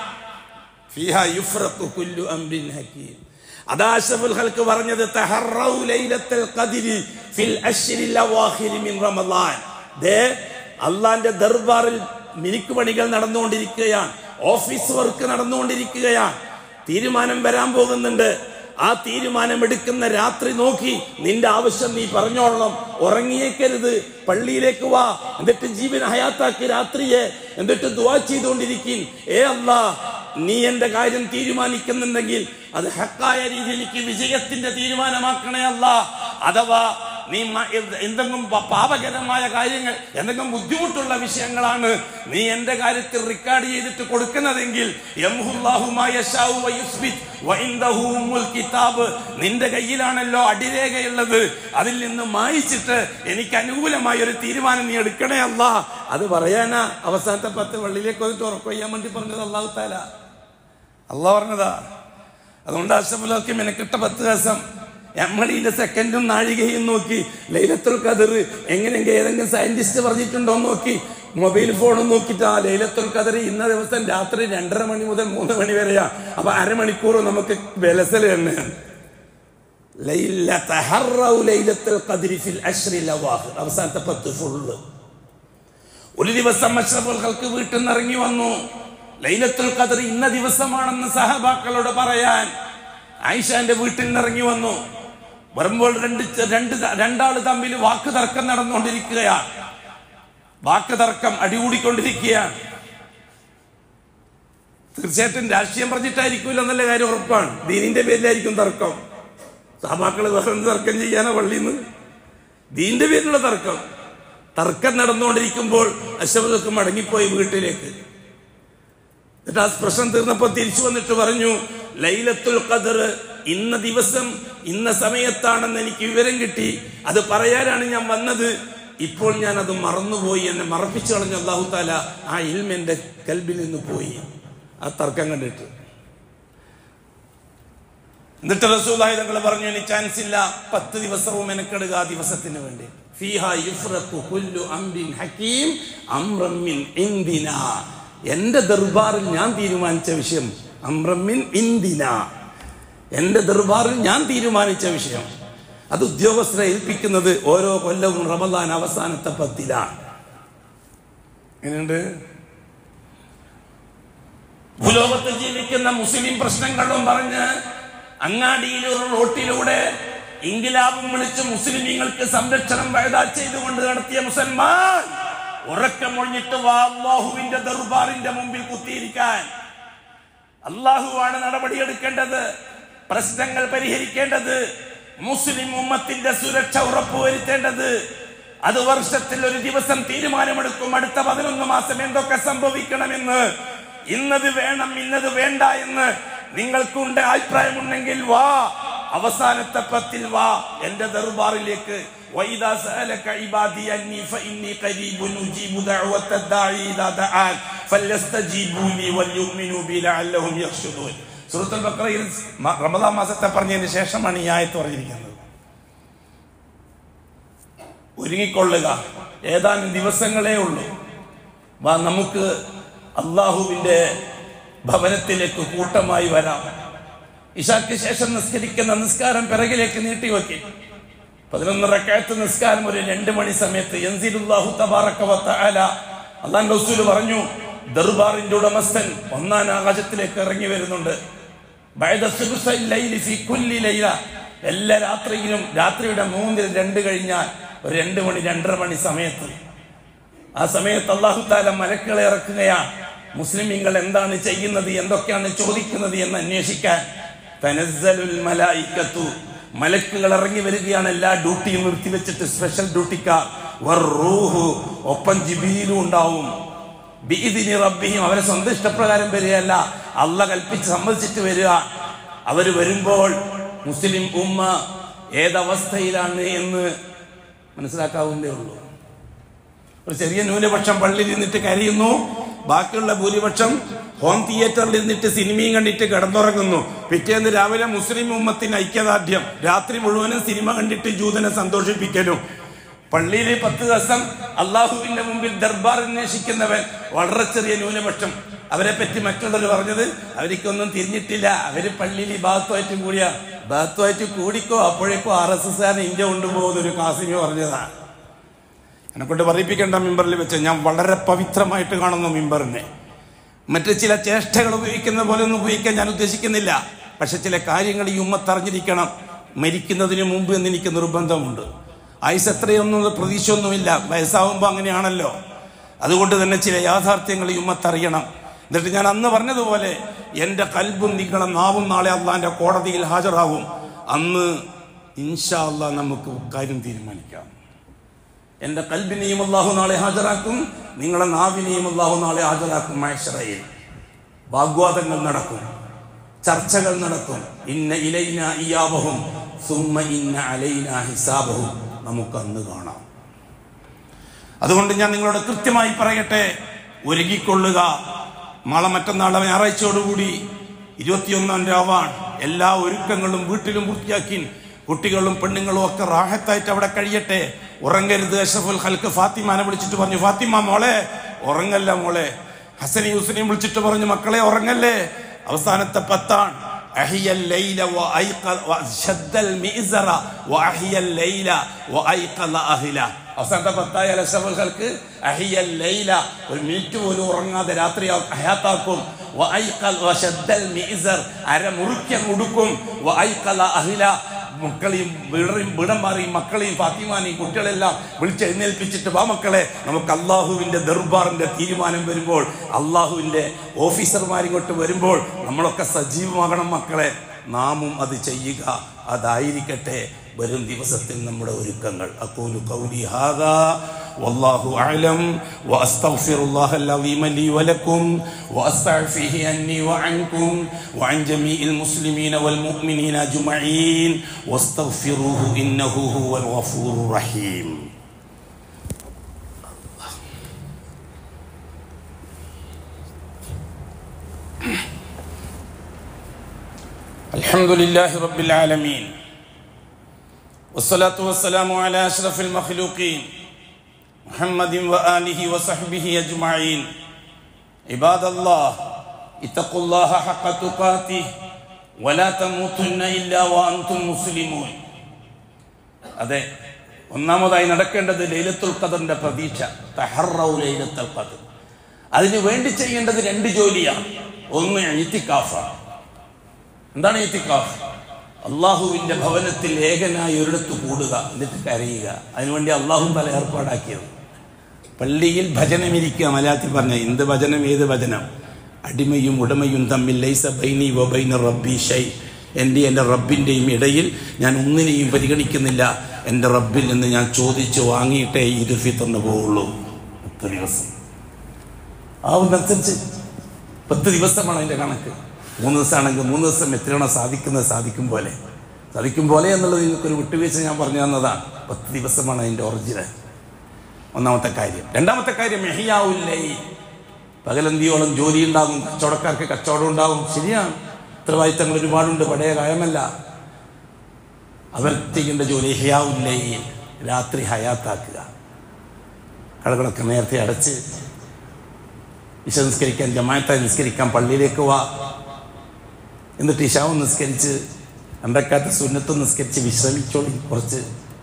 ഫിഹ യുഫ്രഖു കുല്ലു അംരിൻ ഹകീം അതാ അഷ്റഫുൽ ഖൽക്ക് പറഞ്ഞത് തഹറൗ ലൈലത്തുൽ ഖദ്രി ഫിൽ അശ്രിൽ അവാഖിരി മിൻ റമളാൻ ദേ അള്ളാന്റെ ദർബാറിൽ മിനുക്ക് പണികൾ നടന്നുകൊണ്ടിരിക്കുകയാണ് ഓഫീസ് വർക്ക് നടന്നുകൊണ്ടിരിക്കുകയാണ് തീരുമാനം വരാൻ പോകുന്നുണ്ട് ആ തീരുമാനം എടുക്കുന്ന രാത്രി നോക്കി നിന്റെ ആവശ്യം നീ പറഞ്ഞോളണം ഉറങ്ങിയേക്കരുത് പള്ളിയിലേക്ക് വാ എന്നിട്ട് ജീവൻ ഹയാത്താക്കി രാത്രിയെ എന്നിട്ട് ദുവാ ചെയ്തുകൊണ്ടിരിക്കും ഏ അല്ലാ നീ എന്റെ കാര്യം തീരുമാനിക്കുന്നുണ്ടെങ്കിൽ അത് ഹക്കായ രീതിയിൽ എനിക്ക് വിജയത്തിന്റെ തീരുമാനമാക്കണേ അല്ല അഥവാ നീ മ- എന്തെങ്കിലും പ- പാപകരമായ കാര്യങ്ങൾ എന്തെങ്കിലും ബുദ്ധിമുട്ടുള്ള വിഷയങ്ങളാണ് നീ എന്റെ കാര്യത്തിൽ റെക്കോർഡ് ചെയ്തിട്ട് കൊടുക്കുന്നതെങ്കിൽ യംഹുല്ലാഹു മാ യശാഉ വയുസ്ബിത് വഇൻദഹു ഉമ്മുൽ കിതാബ് നിന്റെ കയ്യിലാണല്ലോ അടിരേഖയുള്ളത് അതിൽ നിന്ന് മായിച്ചിട്ട് എനിക്ക് അനുകൂലമായ ഒരു തീരുമാനം നീ എടുക്കണേ അല്ല അത് പറയാനാ അവസാനത്തെ പത്ത് വള്ളിയിലേക്ക് വന്നിട്ട് ഉറപ്പ് ചെയ്യാൻ വേണ്ടി പറഞ്ഞത് അള്ളാഹു താല അള്ളാഹ് പറഞ്ഞതാ അതുകൊണ്ട് അഷഫുലൊക്കെ മെനക്കെട്ട പത്ത് ദിവസം എമ്മടിന്റെ സെക്കൻഡും നാഴികയും നോക്കി ലൈലത്തുൽ ഖദർ എങ്ങനെയെങ്കിൽ ഏതെങ്കിലും സയന്റിസ്റ്റ് പറഞ്ഞിട്ടുണ്ടോ എന്ന് നോക്കി മൊബൈൽ ഫോണും നോക്കിയിട്ട് ആ ലൈലത്തുൽ ഖദർ ഇന്ന ദിവസം രാത്രി രണ്ടര മണി മുതൽ മൂന്ന് മണി വരെയാ അപ്പൊ അരമണിക്കൂർ നമുക്ക് വിലസല് തന്നെയാണ് ലൈല തഹറൗ ലൈലത്തുൽ ഖദ്രി ഫിൽ അശ്രിൽ അവാഖിർ. അവസാനത്തെ പത്ത് ഫുള്ള് ഒരു ദിവസം അഷ്റഫുൽക്ക് വീട്ടിൽ നിന്ന് ഇറങ്ങി വന്നു ലൈലത്തുൽ ഖദർ ഇന്ന ദിവസമാണെന്ന് സഹബാക്കളോട് പറയാൻ ആയിഷാന്റെ വീട്ടിൽ നിന്ന് ഇറങ്ങി വന്നു വരുമ്പോൾ രണ്ട് ചെ- രണ്ട് ത- രണ്ടാള് തമ്മിൽ വാക്ക് തർക്കം നടന്നുകൊണ്ടിരിക്കുകയാണ് വാക്ക് തർക്കം അടികൂടിക്കൊണ്ടിരിക്കുകയാണ് തീർച്ചയായിട്ടും രാഷ്ട്രീയം പറഞ്ഞിട്ടായിരിക്കില്ല എന്നുള്ള കാര്യം ഉറപ്പാണ് ദീനിന്റെ പേരിലായിരിക്കും തർക്കം സഹാബാക്കള് വേറെ എന്ത് തർക്കം ചെയ്യാനോ പള്ളിയിൽ നിന്ന് ദീന്റെ പേരിലുള്ള തർക്കം തർക്കം നടന്നുകൊണ്ടിരിക്കുമ്പോൾ അശബദൊക്കെ മടങ്ങിപ്പോയി വീട്ടിലേക്ക് എന്നിട്ട് ആ പ്രശ്നം തീർന്നപ്പോൾ തിരിച്ചു വന്നിട്ട് പറഞ്ഞു ലൈലത്തുൽ ഖദർ ഇന്ന ദിവസം ഇന്ന സമയത്താണെന്ന് എനിക്ക് വിവരം കിട്ടി അത് പറയാനാണ് ഞാൻ വന്നത് ഇപ്പോൾ ഞാൻ അത് മറന്നുപോയി എന്നെ മറപ്പിച്ചു കളഞ്ഞു അള്ളാഹു താല ആ ഇൽമ എന്റെ കൽബിൽ നിന്ന് പോയി ആ തർക്കം കണ്ടിട്ട് എന്നിട്ട് റസൂലായി തങ്ങൾ പറഞ്ഞു ഇനി ചാൻസ് ഇല്ല പത്ത് ദിവസവും മെനക്കെടുക ആ ദിവസത്തിന് വേണ്ടി ഫീഹ യുഫ്രഖു കുല്ലു അംരിൻ ഹകീം അംറൻ മിൻ ഇന്ദിന എന്റെ ദർബാറിൽ ഞാൻ തീരുമാനിച്ച വിഷയം അംറൻ മിൻ ഇന്ദിന എന്റെ ദർബാറിൽ ഞാൻ തീരുമാനിച്ച വിഷയം അത് ഉദ്യോഗസ്ഥരെ ഏൽപ്പിക്കുന്നത് ഓരോ കൊല്ലവും റമദാൻ അവസാനത്തെ പത്തിലാണ് എങ്ങനെയുണ്ട് ഭൂലോകത്ത് ജീവിക്കുന്ന മുസ്ലിം പ്രശ്നങ്ങളും പറഞ്ഞ് അങ്ങാടിയിലൊരു റോട്ടിലൂടെ ഇൻകിലാബും വിളിച്ച് മുസ്ലിമീങ്ങൾക്ക് സംരക്ഷണം വയതാ ചെയ്തുകൊണ്ട് നടത്തിയ മുസൽമാൻ ഉറക്കമൊഴിഞ്ഞിട്ട് വാ അള്ളാഹുവിന്റെ ദർബാറിന്റെ മുമ്പിൽ കുത്തിയിരിക്കാൻ അള്ളാഹുവാണ് നടപടിയെടുക്കേണ്ടത് പ്രശ്നങ്ങൾ പരിഹരിക്കേണ്ടത് മുസ്ലിം ഉമ്മത്തിന്റെ സുരക്ഷ ഉറപ്പുവരുത്തേണ്ടത് അത് വർഷത്തിൽ ഒരു ദിവസം തീരുമാനമെടുക്കും അടുത്ത പതിനൊന്ന് മാസം എന്തൊക്കെ സംഭവിക്കണമെന്ന് ഇന്നത് വേണം ഇന്നത് വേണ്ട എന്ന് നിങ്ങൾക്കുണ്ട് അഭിപ്രായമുണ്ടെങ്കിൽ വാ അവസാനത്തെ പത്തിൽ വാ എന്റെ ദർബാറിലേക്ക് وإذا سألك عبادي عني فإني قريب أجيب دعوة الداعي إذا دعان فليستجيبوا لي وليؤمنوا بي لعلهم يرشدون സൂറത്തുൽ ബക്രയിൽ മ- റമദാൻ മാസത്തെ പറഞ്ഞതിന് ശേഷമാണ് ഈ ആയത്ത് പറഞ്ഞിരിക്കുന്നത് ഒരുങ്ങിക്കൊള്ളുക ഏതാനും ദിവസങ്ങളേ ഉള്ളൂ വാ നമുക്ക് അള്ളാഹുവിന്റെ ഭവനത്തിലേക്ക് കൂട്ടമായി വരാം ഇഷാക്ക് ശേഷം നിസ്കരിക്കുന്ന നിസ്കാരം പിറകിലേക്ക് നീട്ടിവെക്കി പതിനൊന്ന് റക്കായത്ത് നിസ്കാരം ഒരു രണ്ട് മണി സമയത്ത് യൻസിലുല്ലാഹു തബാറക വ തആല അള്ളാൻ റസൂൽ പറഞ്ഞു ദർബാറിന്റെ ഉടമസ്ഥൻ ഒന്നാം ആകാശത്തിലേക്ക് ഇറങ്ങി വരുന്നുണ്ട് ബഅദ സുബ്ഹി ലൈലി ഫീ കുല്ലി ലൈല എല്ലാ രാത്രിയിലും രാത്രിയുടെ മൂന്നിൽ രണ്ട് കഴിഞ്ഞാൽ ഒരു രണ്ട് മണി രണ്ടര മണി സമയത്ത് ആ സമയത്ത് അള്ളാഹു താല മലക്കുകളെ ഇറക്കുകയാണ് മുസ്ലിമീങ്ങൾ എന്താണ് ചെയ്യുന്നത് എന്തൊക്കെയാണ് ചോദിക്കുന്നത് എന്ന് അന്വേഷിക്കാൻ തനസ്സലുൽ മലായിക്കത്തു മലക്കുകൾ ഇറങ്ങി വരികയാണ് എല്ലാ ഡ്യൂട്ടിയും നിർത്തിവെച്ചിട്ട് സ്പെഷ്യൽ ഡ്യൂട്ടിക്കാർ വറൂഹു ഒപ്പം ജിബീലും ഉണ്ടാവും ബിഇദിനി റബ്ബിഹിം അവരെ സ്വന്തം ഇഷ്ടപ്രകാരം വരികയല്ല അല്ല കൽപ്പിച്ച് സമ്മതിച്ചിട്ട് വരിക അവര് വരുമ്പോൾ മുസ്ലിം ഉമ്മ ഏതവസ്ഥയിലാണ് എന്ന് മനസ്സിലാക്കാവുന്നേ ഉള്ളൂ ഒരു ചെറിയ ന്യൂനപക്ഷം പള്ളിയിൽ നിന്നിട്ട് കരയുന്നു ബാക്കിയുള്ള ഭൂരിപക്ഷം ഹോം തിയേറ്ററിൽ നിന്നിട്ട് സിനിമയും കണ്ടിട്ട് കിടന്നുറങ്ങുന്നു പിറ്റേന്ന് രാവിലെ മുസ്ലിം ഉമ്മത്തിന് ഐക്യദാർഢ്യം രാത്രി മുഴുവനും സിനിമ കണ്ടിട്ട് ജൂതനെ സന്തോഷിപ്പിക്കലും പള്ളിയിൽ പത്ത് ദിവസം അള്ളാഹുവിന്റെ മുമ്പിൽ ദർബാർ അന്വേഷിക്കുന്നവൻ വളരെ ചെറിയ ന്യൂനപക്ഷം അവരെ പറ്റി മറ്റുള്ളവർ പറഞ്ഞത് അവർക്കൊന്നും തിരിഞ്ഞിട്ടില്ല അവര് പള്ളിയിൽ ഈ ഭാഗത്തുമായിട്ട് കൂടിയാ ഭാഗത്തുമായിട്ട് കൂടിക്കോ അപ്പോഴേക്കോ ആർ എസ് എസ് ആണ് ഇന്ത്യ കൊണ്ടുപോകുന്ന ഒരു കാസിമി പറഞ്ഞതാണ് എന്നെ കൊണ്ട് പറയിപ്പിക്കേണ്ട മിമ്പറിൽ വെച്ച് ഞാൻ വളരെ പവിത്രമായിട്ട് കാണുന്നു മിമ്പറിനെ മറ്റ് ചില ചേഷ്ടകൾ ഉപയോഗിക്കുന്ന പോലെ ഒന്നും ഉപയോഗിക്കാൻ ഞാൻ ഉദ്ദേശിക്കുന്നില്ല പക്ഷെ ചില കാര്യങ്ങൾ ഈ ഉമ്മത്ത് അറിഞ്ഞിരിക്കണം മരിക്കുന്നതിന് മുമ്പ് എന്ന് എനിക്ക് നിർബന്ധമുണ്ട് ആയുസ് എത്രയൊന്നും പ്രതീക്ഷയൊന്നുമില്ല വയസ്സാവുമ്പോൾ അങ്ങനെയാണല്ലോ അതുകൊണ്ട് തന്നെ ചില യാഥാർത്ഥ്യങ്ങൾ ഈ ഉമ്മത്ത് അറിയണം എന്നിട്ട് ഞാൻ അന്ന് പറഞ്ഞതുപോലെ എൻ്റെ കൽബും നിങ്ങളെ നാവും നാളെ അള്ളാന്റെ കോടതിയിൽ ഹാജരാകും അന്ന് ഇൻഷാ അള്ളാ നമുക്ക് കാര്യം തീരുമാനിക്കാം എന്റെ കൽബിനെയും അള്ളാഹു നാളെ ഹാജരാക്കും നിങ്ങളെ നാവിനെയും അള്ളാഹു നാളെ ഹാജരാക്കും മഹേശ്വറയിൽ വാഗ്വാദങ്ങൾ നടക്കും ചർച്ചകൾ നടക്കും ഇന്ന ഇലൈന ഇയാബഹും സുമ്മ ഇന്ന അലൈന ഹിസാബഹും നമുക്ക് അന്ന് കാണാം അതുകൊണ്ട് ഞാൻ നിങ്ങളോട് കൃത്യമായി പറയട്ടെ ഒരുങ്ങിക്കൊള്ളുക നാളെ മറ്റന്നാളെ ഞായറാഴ്ചയോടുകൂടി ഇരുപത്തിയൊന്നാം രാവാണ് എല്ലാ ഒരുക്കങ്ങളും വീട്ടിലും പൂർത്തിയാക്കി കുട്ടികളും പെണ്ണുങ്ങളും ഒക്കെ റാഹത്തായിട്ട് അവിടെ കഴിയട്ടെ ഉറങ്ങരുത് അഷഫുൽ ഹൽക്ക് ഫാത്തിമാനെ വിളിച്ചിട്ട് പറഞ്ഞു ഫാത്തിമ മോളെ ഉറങ്ങല്ല മോളെ ഹസനി ഹുസനെയും വിളിച്ചിട്ട് പറഞ്ഞു മക്കളെ ഉറങ്ങല്ലേ അവസാനത്തെ പത്താണ് أحيا الليل وأيقظ وشد المئزر وأحيا الليل وأيقظ أهله അവസാനത്തെ പത്തായ ലക്ഷങ്ങൾക്ക് അഹിയൽ ലൈല ഒരു മിനിറ്റ് പോലും ഉറങ്ങാതെ രാത്രി ഹയാത്താക്കും വഅയ്ഖൽ വശദ്ദൽ മിഇസർ അര മുറുക്കിയ മുടുക്കും വഅയ്ഖല അഹില മക്കളെയും വീടറയും വീടം മാറിയും മക്കളെയും ഫാത്തിമാനെയും കുട്ടികളെല്ലാം വിളിച്ചെഴുന്നേൽപ്പിച്ചിട്ട് വാ മക്കളെ നമുക്ക് അള്ളാഹുവിന്റെ ദർബാറിന്റെ തീരുമാനം വരുമ്പോൾ അള്ളാഹുവിന്റെ ഓഫീസർമാരിങ്ങോട്ട് വരുമ്പോൾ നമ്മളൊക്കെ സജീവമാകണം മക്കളെ നാമും അത് ചെയ്യുക അതായിരിക്കട്ടെ വരും ദിവസത്തിൽ നമ്മുടെ ഒരുക്കങ്ങൾ അഖൂലു ഖൗലി ഹാദാ വല്ലാഹു അഅലം വഅസ്തഗ്ഫിറുല്ലാഹ العظيم لي ولكم واستعفيه عني وعنكم وعن جميع المسلمين والمؤمنين اجمعين واستغفروه انه هو الغفور الرحيم الحمد لله رب العالمين والصلاة والسلام على أشرف المخلوقين محمد وآله وصحبه أجمعين عباد الله اتقوا الله حق تقاته ولا تموتن إلا وأنتم مسلمون അതെ ഒന്നാമതായി നടക്കേണ്ടത് ലൈലത്തുൽ ഖദറിന്റെ പ്രതീക്ഷ തഹറൗ ലൈലത്തുൽ ഖദർ അതിനു വേണ്ടി ചെയ്യേണ്ടത് രണ്ട് ജോലിയാണ് ഒന്ന് ഇത്തിക്കാഫാണ് എന്താണ് ഇത്തിക്കാഫ് അള്ളാഹുവിന്റെ ഭവനത്തിൽ ഏകനായി ഒരിടത്ത് കൂടുക എന്നിട്ട് കരയുക അതിനുവേണ്ടി അള്ളാഹു പല ഏർപ്പാടാക്കിയത് പള്ളിയിൽ ഭജനമിരിക്കുക മലയാളത്തിൽ പറഞ്ഞ എന്ത് ഭജനം ഏത് ഭജനം അടിമയും ഉടമയും തമ്മിൽ ലൈസ ബൈനി വബൈന റബ്ബി ഷൈ എൻ്റെ എൻ്റെ റബ്ബിൻ്റെയും ഇടയിൽ ഞാൻ ഒന്നിനെയും പരിഗണിക്കുന്നില്ല എൻ്റെ റബ്ബിൽ നിന്ന് ഞാൻ ചോദിച്ച് വാങ്ങിയിട്ടേ ഇരുഫി തന്നു പോവുള്ളൂ പത്ത് ദിവസം ആവുന്നതനുസരിച്ച് പത്ത് ദിവസമാണ് അതിൻ്റെ കണക്ക് മൂന്ന് ദിവസമാണെങ്കിൽ മൂന്ന് ദിവസം എത്രയാണോ സാധിക്കുന്നത് സാധിക്കും പോലെ സാധിക്കും പോലെ എന്നുള്ളത് നിങ്ങൾക്കൊരു വിട്ടുവീഴ്ച ഞാൻ പറഞ്ഞു തന്നതാണ് പത്ത് ദിവസമാണ് അതിൻ്റെ ഒറിജിനൽ ഒന്നാമത്തെ കാര്യം രണ്ടാമത്തെ കാര്യം മെഹിയാവുല്ലേ പകലന്തിയോളം ജോലി ഉണ്ടാകും കച്ചവടക്കാർക്ക് കച്ചവടം ഉണ്ടാകും ശരിയാണ് ഉത്തരവാദിത്തങ്ങൾ ഒരുപാടുണ്ട് പഴയ കാലമല്ല അവർ ചെയ്യേണ്ട ജോലി ഹയാവുല്ലേ രാത്രി ഹയാത്താക്കുക കടകളൊക്കെ നേരത്തെ അടച്ച് ഇശ നിസ്കരിക്കാൻ ജമായത്തായി നിസ്കരിക്കാൻ പള്ളിയിലേക്ക് വാ എന്നിട്ട് ഇഷാവും നിസ്കരിച്ച് രണ്ടക്കാത്ത സുന്നത്തും നിസ്കരിച്ച് വിശ്രമിച്ചോളി കുറച്ച്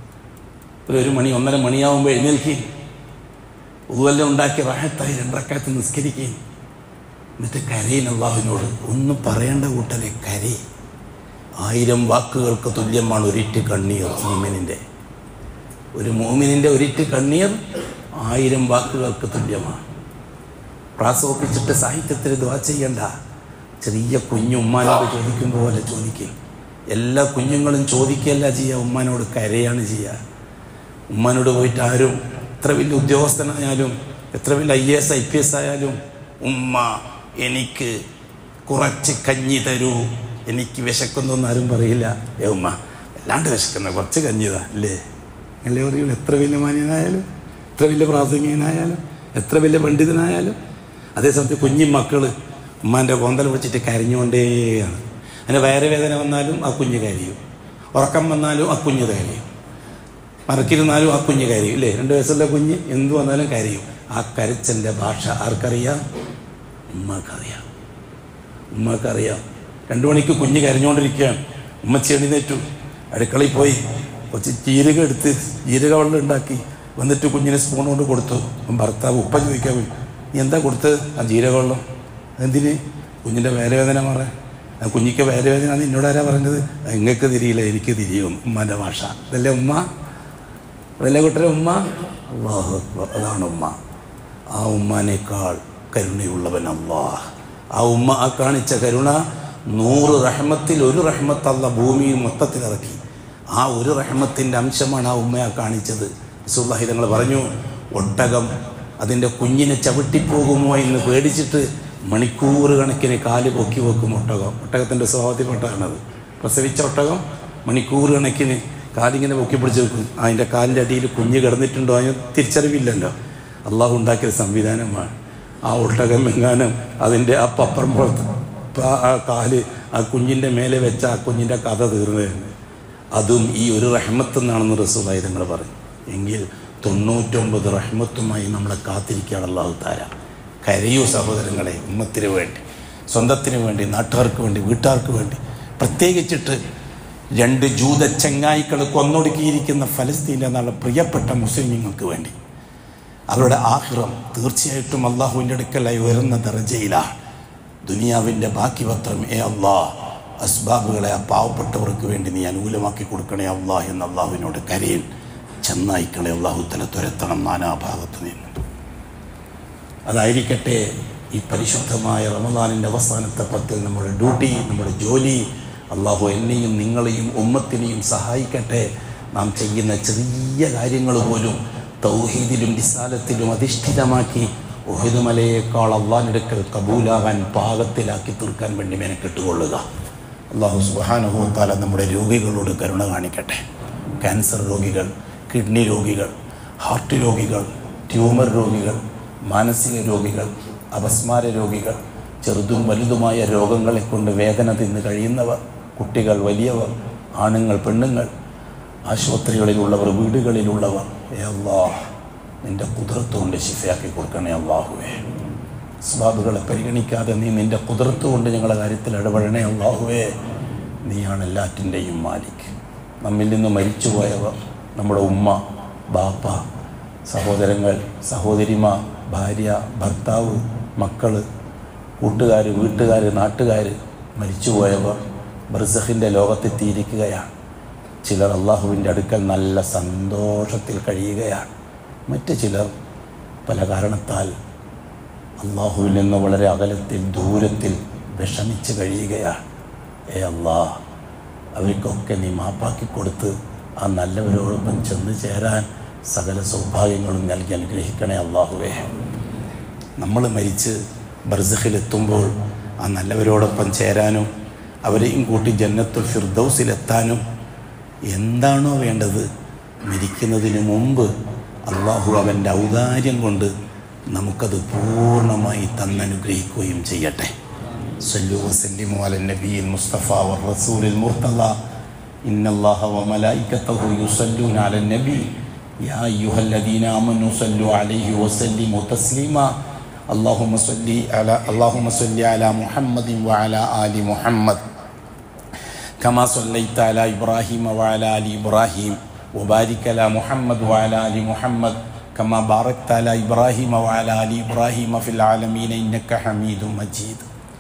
ഒരു ഒരു മണി ഒന്നര മണിയാവുമ്പോൾ എഴുന്നേൽക്കി ഉതുവെല്ലാം ഉണ്ടാക്കി റാഹത്തായി രണ്ടക്കാത്ത് നിസ്കരിക്കുകയും എന്നിട്ട് കരയിൻ അള്ളാഹുവിനോട് ഒന്നും പറയേണ്ട കൂട്ടരെ കരി ആയിരം വാക്കുകൾക്ക് തുല്യമാണ് ഒരിറ്റ് കണ്ണീർ മോമിനിൻ്റെ ഒരു മോമിനിൻ്റെ ഒരിറ്റ് കണ്ണീർ ആയിരം വാക്കുകൾക്ക് തുല്യമാണ് പ്രാസോപ്പിച്ചിട്ട് സാഹിത്യത്തിൽ ദ്വാ ചെയ്യണ്ട ചെറിയ കുഞ്ഞു ഉമ്മാനോട് ചോദിക്കും പോലെ ചോദിക്കും എല്ലാ കുഞ്ഞുങ്ങളും ചോദിക്കുകയല്ല ചെയ്യുക ഉമ്മാനോട് കരയാണ് ചെയ്യുക ഉമ്മാനോട് പോയിട്ട് ആരും എത്ര വലിയ ഉദ്യോഗസ്ഥനായാലും എത്ര വലിയ I S I P S ആയാലും ഉമ്മ എനിക്ക് കുറച്ച് കഞ്ഞി തരൂ എനിക്ക് വിശക്കുന്നൊന്നും ആരും പറയില്ല ഏ ഉമ്മ വല്ലാണ്ട് വിശക്കുന്ന കുറച്ച് കഞ്ഞിതാ അല്ലേ അല്ലേ പറയൂ എത്ര വലിയ മാന്യനായാലും എത്ര വലിയ പ്രാസംഗികനായാലും എത്ര വലിയ പണ്ഡിതനായാലും അതേസമയത്ത് കുഞ്ഞി മക്കൾ ഉമ്മാൻ്റെ കോന്തൽ പിടിച്ചിട്ട് കരഞ്ഞുകൊണ്ടേയാണ് അതിന് വയറുവേദന വന്നാലും ആ കുഞ്ഞ് കരയും ഉറക്കം വന്നാലും ആ കുഞ്ഞ് കരയും മറക്കിരുന്നാലും ആ കുഞ്ഞ് കരയും ഇല്ലേ രണ്ട് വയസ്സുള്ള കുഞ്ഞ് എന്ത് വന്നാലും കരയും ആ കരച്ചൻ്റെ ഭാഷ ആർക്കറിയാം ഉമ്മക്കറിയാം ഉമ്മക്കറിയാം രണ്ടു മണിക്ക് കുഞ്ഞ് കരഞ്ഞുകൊണ്ടിരിക്കുകയാണ് ഉമ്മച്ചി എഴുന്നേറ്റു അടുക്കളയിൽ പോയി കുറച്ച് ജീരക എടുത്ത് ജീരക വെള്ളം ഉണ്ടാക്കി വന്നിട്ട് കുഞ്ഞിനെ സ്പൂൺ കൊണ്ട് കൊടുത്തു അപ്പം ഭർത്താവ് ഉപ്പ ചോദിക്കാൻ പോയി നീ എന്താ കൊടുത്തത് ആ ജീരക വെള്ളം എന്തിന് കുഞ്ഞിൻ്റെ വേദന മാറാൻ ആ കുഞ്ഞിക്ക് വേദന എന്നോട് ആരാ പറഞ്ഞത് നിങ്ങൾക്ക് തിരിയില്ല എനിക്ക് തിരിയും ഉമ്മാൻ്റെ ഭാഷ ഇതല്ലേ ഉമ്മ അതല്ലേ കുട്ടരെ ഉമ്മ അള്ളാഹു അക്ബർ അതാണ് ഉമ്മ ആ ഉമ്മാനേക്കാൾ കരുണയുള്ളവൻ അള്ളാഹ് ആ ഉമ്മ ആ കാണിച്ച കരുണ നൂറ് റഹ്മത്തിൽ ഒരു റഹ്മത്ത് അല്ല ഭൂമിയിൽ മൊത്തത്തിൽ ഇറക്കി ആ ഒരു റഹ്മത്തിൻ്റെ അംശമാണ് ആ ഉമ്മയെ കാണിച്ചത് സുല്ലാഹി തങ്ങൾ പറഞ്ഞു ഒട്ടകം അതിൻ്റെ കുഞ്ഞിനെ ചവിട്ടിപ്പോകുമോ എന്ന് പേടിച്ചിട്ട് മണിക്കൂർ കണക്കിന് കാല് പൊക്കി വെക്കും ഒട്ടകം ഒട്ടകത്തിൻ്റെ സ്വഭാവത്തിൽപ്പെട്ടാണത് പ്രസവിച്ച ഒട്ടകം മണിക്കൂർ കണക്കിന് കാലിങ്ങനെ പൊക്കി പിടിച്ച് വെക്കും അതിൻ്റെ കാലിൻ്റെ അടിയിൽ കുഞ്ഞ് കിടന്നിട്ടുണ്ടോ അതിന് തിരിച്ചറിവില്ലല്ലോ അള്ളാഹു ഉണ്ടാക്കിയ സംവിധാനമാണ് ആ ഒട്ടകം എങ്ങാനും അതിൻ്റെ ആ പപ്പറം പുറത്ത് ആ കാല് ആ കുഞ്ഞിൻ്റെ മേലെ വെച്ച ആ കുഞ്ഞിൻ്റെ കഥ തീർന്നതാണ് അതും ഈ ഒരു റഹ്മത്ത് എന്നാണെന്ന് റസൂലായി തങ്ങൾ പറഞ്ഞു എങ്കിൽ തൊണ്ണൂറ്റൊമ്പത് റഹ്മത്തുമായി നമ്മളെ കാത്തിരിക്കുകയാണ് അള്ളാഹു താര കരയൂ സഹോദരങ്ങളെ ഉമ്മത്തിന് വേണ്ടി സ്വന്തത്തിന് വേണ്ടി നാട്ടുകാർക്ക് വേണ്ടി വീട്ടുകാർക്ക് വേണ്ടി പ്രത്യേകിച്ചിട്ട് രണ്ട് ജൂത ചെങ്ങായിക്കൾ കൊന്നൊടുക്കിയിരിക്കുന്ന ഫലസ്തീൻ്റെ എന്നുള്ള പ്രിയപ്പെട്ട മുസ്ലിങ്ങൾക്ക് വേണ്ടി അവരുടെ ആഹ്റം തീർച്ചയായിട്ടും അള്ളാഹുവിൻ്റെ അടുക്കലായി ഉയർന്ന ദർജയിലാണ് ദുനിയാവിൻ്റെ ബാക്കി പത്രം ഏ അള്ളാഹ് അസ്ബാബുകളെ ആ പാവപ്പെട്ടവർക്ക് വേണ്ടി നീ അനുകൂലമാക്കി കൊടുക്കണേ അള്ളാഹ് എന്ന് അള്ളാഹുവിനോട് കരയിൽ ചെന്നായിക്കളെ അള്ളാഹു തല തുരത്തണം നാനാഭാഗത്ത് നിന്ന് അതായിരിക്കട്ടെ ഈ പരിശുദ്ധമായ റമദാനിൻ്റെ അവസാനത്തെ പത്തിൽ നമ്മുടെ ഡ്യൂട്ടി നമ്മുടെ ജോലി അള്ളാഹു എന്നെയും നിങ്ങളെയും ഉമ്മത്തിനെയും സഹായിക്കട്ടെ നാം ചെയ്യുന്ന ചെറിയ കാര്യങ്ങൾ പോലും തൗഹീദിലും നിസാലത്തിലും അധിഷ്ഠിതമാക്കി ഉഹിദ് മലയേക്കാൾ അള്ളാഹിനെടുക്കൽ കബൂലാകാൻ പാകത്തിലാക്കി തീർക്കാൻ വേണ്ടി മെനക്കെട്ടുകൊള്ളുക അള്ളാഹു സുബാനുഭവത്താല നമ്മുടെ രോഗികളോട് കരുണ കാണിക്കട്ടെ ക്യാൻസർ രോഗികൾ കിഡ്നി രോഗികൾ ഹാർട്ട് രോഗികൾ ട്യൂമർ രോഗികൾ മാനസിക രോഗികൾ അപസ്മാര രോഗികൾ ചെറുതും വലുതുമായ രോഗങ്ങളെ കൊണ്ട് വേദന തിന്ന് കഴിയുന്നവർ കുട്ടികൾ വലിയവർ ആണുങ്ങൾ പെണ്ണുങ്ങൾ ആശുപത്രികളിലുള്ളവർ വീടുകളിലുള്ളവർ ഏ അള്ളാഹ് നിന്റെ കുതിർത്ത് കൊണ്ട് ശിഫയാക്കി കൊടുക്കണേ അള്ളാഹുവേ സ്വാബുകളെ പരിഗണിക്കാതെ നീ നിന്റെ കുതിർത്ത് കൊണ്ട് ഞങ്ങളുടെ കാര്യത്തിൽ ഇടപെടണേ അള്ളാഹുവേ നീയാണ് എല്ലാറ്റിൻ്റെയും മാലിക് നമ്മിൽ നിന്ന് മരിച്ചുപോയവർ നമ്മുടെ ഉമ്മ ബാപ്പ സഹോദരങ്ങൾ സഹോദരിമാർ ഭാര്യ ഭർത്താവ് മക്കള് കൂട്ടുകാർ വീട്ടുകാർ നാട്ടുകാർ മരിച്ചുപോയവർ ബർസഖിൻ്റെ ലോകത്തെത്തിയിരിക്കുകയാണ് ചിലർ അള്ളാഹുവിൻ്റെ അടുക്കൽ നല്ല സന്തോഷത്തിൽ കഴിയുകയാണ് മറ്റ് ചിലർ പല കാരണത്താൽ അള്ളാഹുവിൽ നിന്ന് വളരെ അകലത്തിൽ ദൂരത്തിൽ വിഷമിച്ച് കഴിയുകയാണ് ഏ അള്ളാ അവർക്കൊക്കെ നീ മാപ്പാക്കി കൊടുത്ത് ആ നല്ലവരോടൊപ്പം ചെന്ന് ചേരാൻ സകല സൗഭാഗ്യങ്ങളും നൽകി അനുഗ്രഹിക്കണേ അള്ളാഹുവേ നമ്മൾ മരിച്ച് ബർസഖിലെത്തുമ്പോൾ ആ നല്ലവരോടൊപ്പം ചേരാനും അവരെയും കൂട്ടി ജന്നത്തുൽ ഫിർദൗസിലെത്താനും എന്താണോ വേണ്ടത് മരിക്കുന്നതിന് മുമ്പ് അള്ളാഹു അവൻ്റെ ഔദാര്യം കൊണ്ട് നമുക്കത് പൂർണ്ണമായി തന്നനുഗ്രഹിക്കുകയും ചെയ്യട്ടെ സല്ലു വസല്ലിമു അല നബിയിൽ മുസ്തഫ റസൂലിൽ മുർത്തല ഇന്നല്ലാഹ വമലായികതഹു യുസല്ലൂന അല നബി യാ അയ്യുഹല്ലദീന ആമനു സല്ലു അലൈഹി വസല്ലിമു തസ്ലീമ اللهم صل على اللهم صل على محمد وعلى آل محمد كما صليت على إبراهيم وعلى آل إبراهيم وبارك على محمد وعلى آل محمد كما باركت على إبراهيم وعلى آل إبراهيم في العالمين إنك حميد مجيد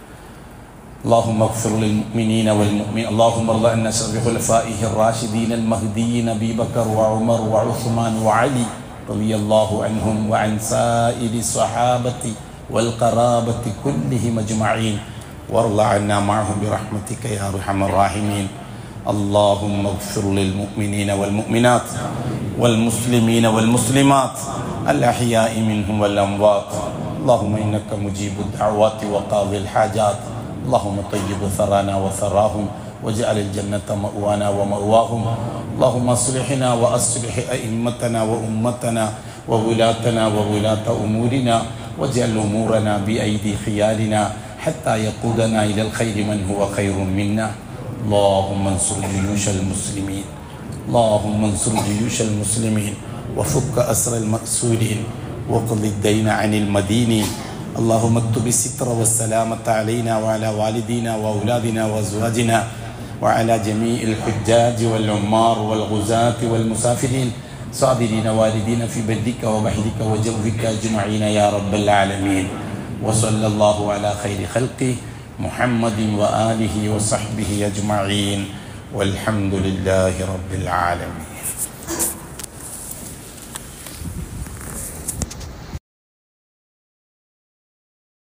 اللهم اغفر للمؤمنين والمؤمنين اللهم ارض عن شر خلفائه الراشدين المهديين ابي بكر وعمر وعثمان وعلي رضي الله عنهم وعن سائر الصحابه والقرابه كلهم اجمعين وارض عنا معهم برحمتك يا ارحم الراحمين اللهم اغفر للمؤمنين والمؤمنات والمسلمين والمسلمات الاحياء منهم والاموات اللهم انك مجيب الدعوات وقاضي الحاجات اللهم طيب ثرانا وثراهم واجعل الجنة مأوانا ومأواهم اللهم اصلحنا وأصلح أئمتنا وأمتنا وولاتنا وولاة أمورنا واجعل أمورنا بأيدي خيالنا حتى يقودنا إلى الخير من هو خير منا اللهم انصر جيوش المسلمين اللهم انصر جيوش المسلمين وفك أسر المأسورين وقض الدين عن المدينين اللهم اكتب الستر والسلامة علينا وعلى والدينا وأولادنا وأزواجنا وعلى جميع الحجاج والعمار والغزاة والمسافرين صابرين والدين في بدك وبحرك وجوفك أجمعين يا رب العالمين وصلى الله على خير خلقه محمد وآله وصحبه أجمعين والحمد لله رب العالمين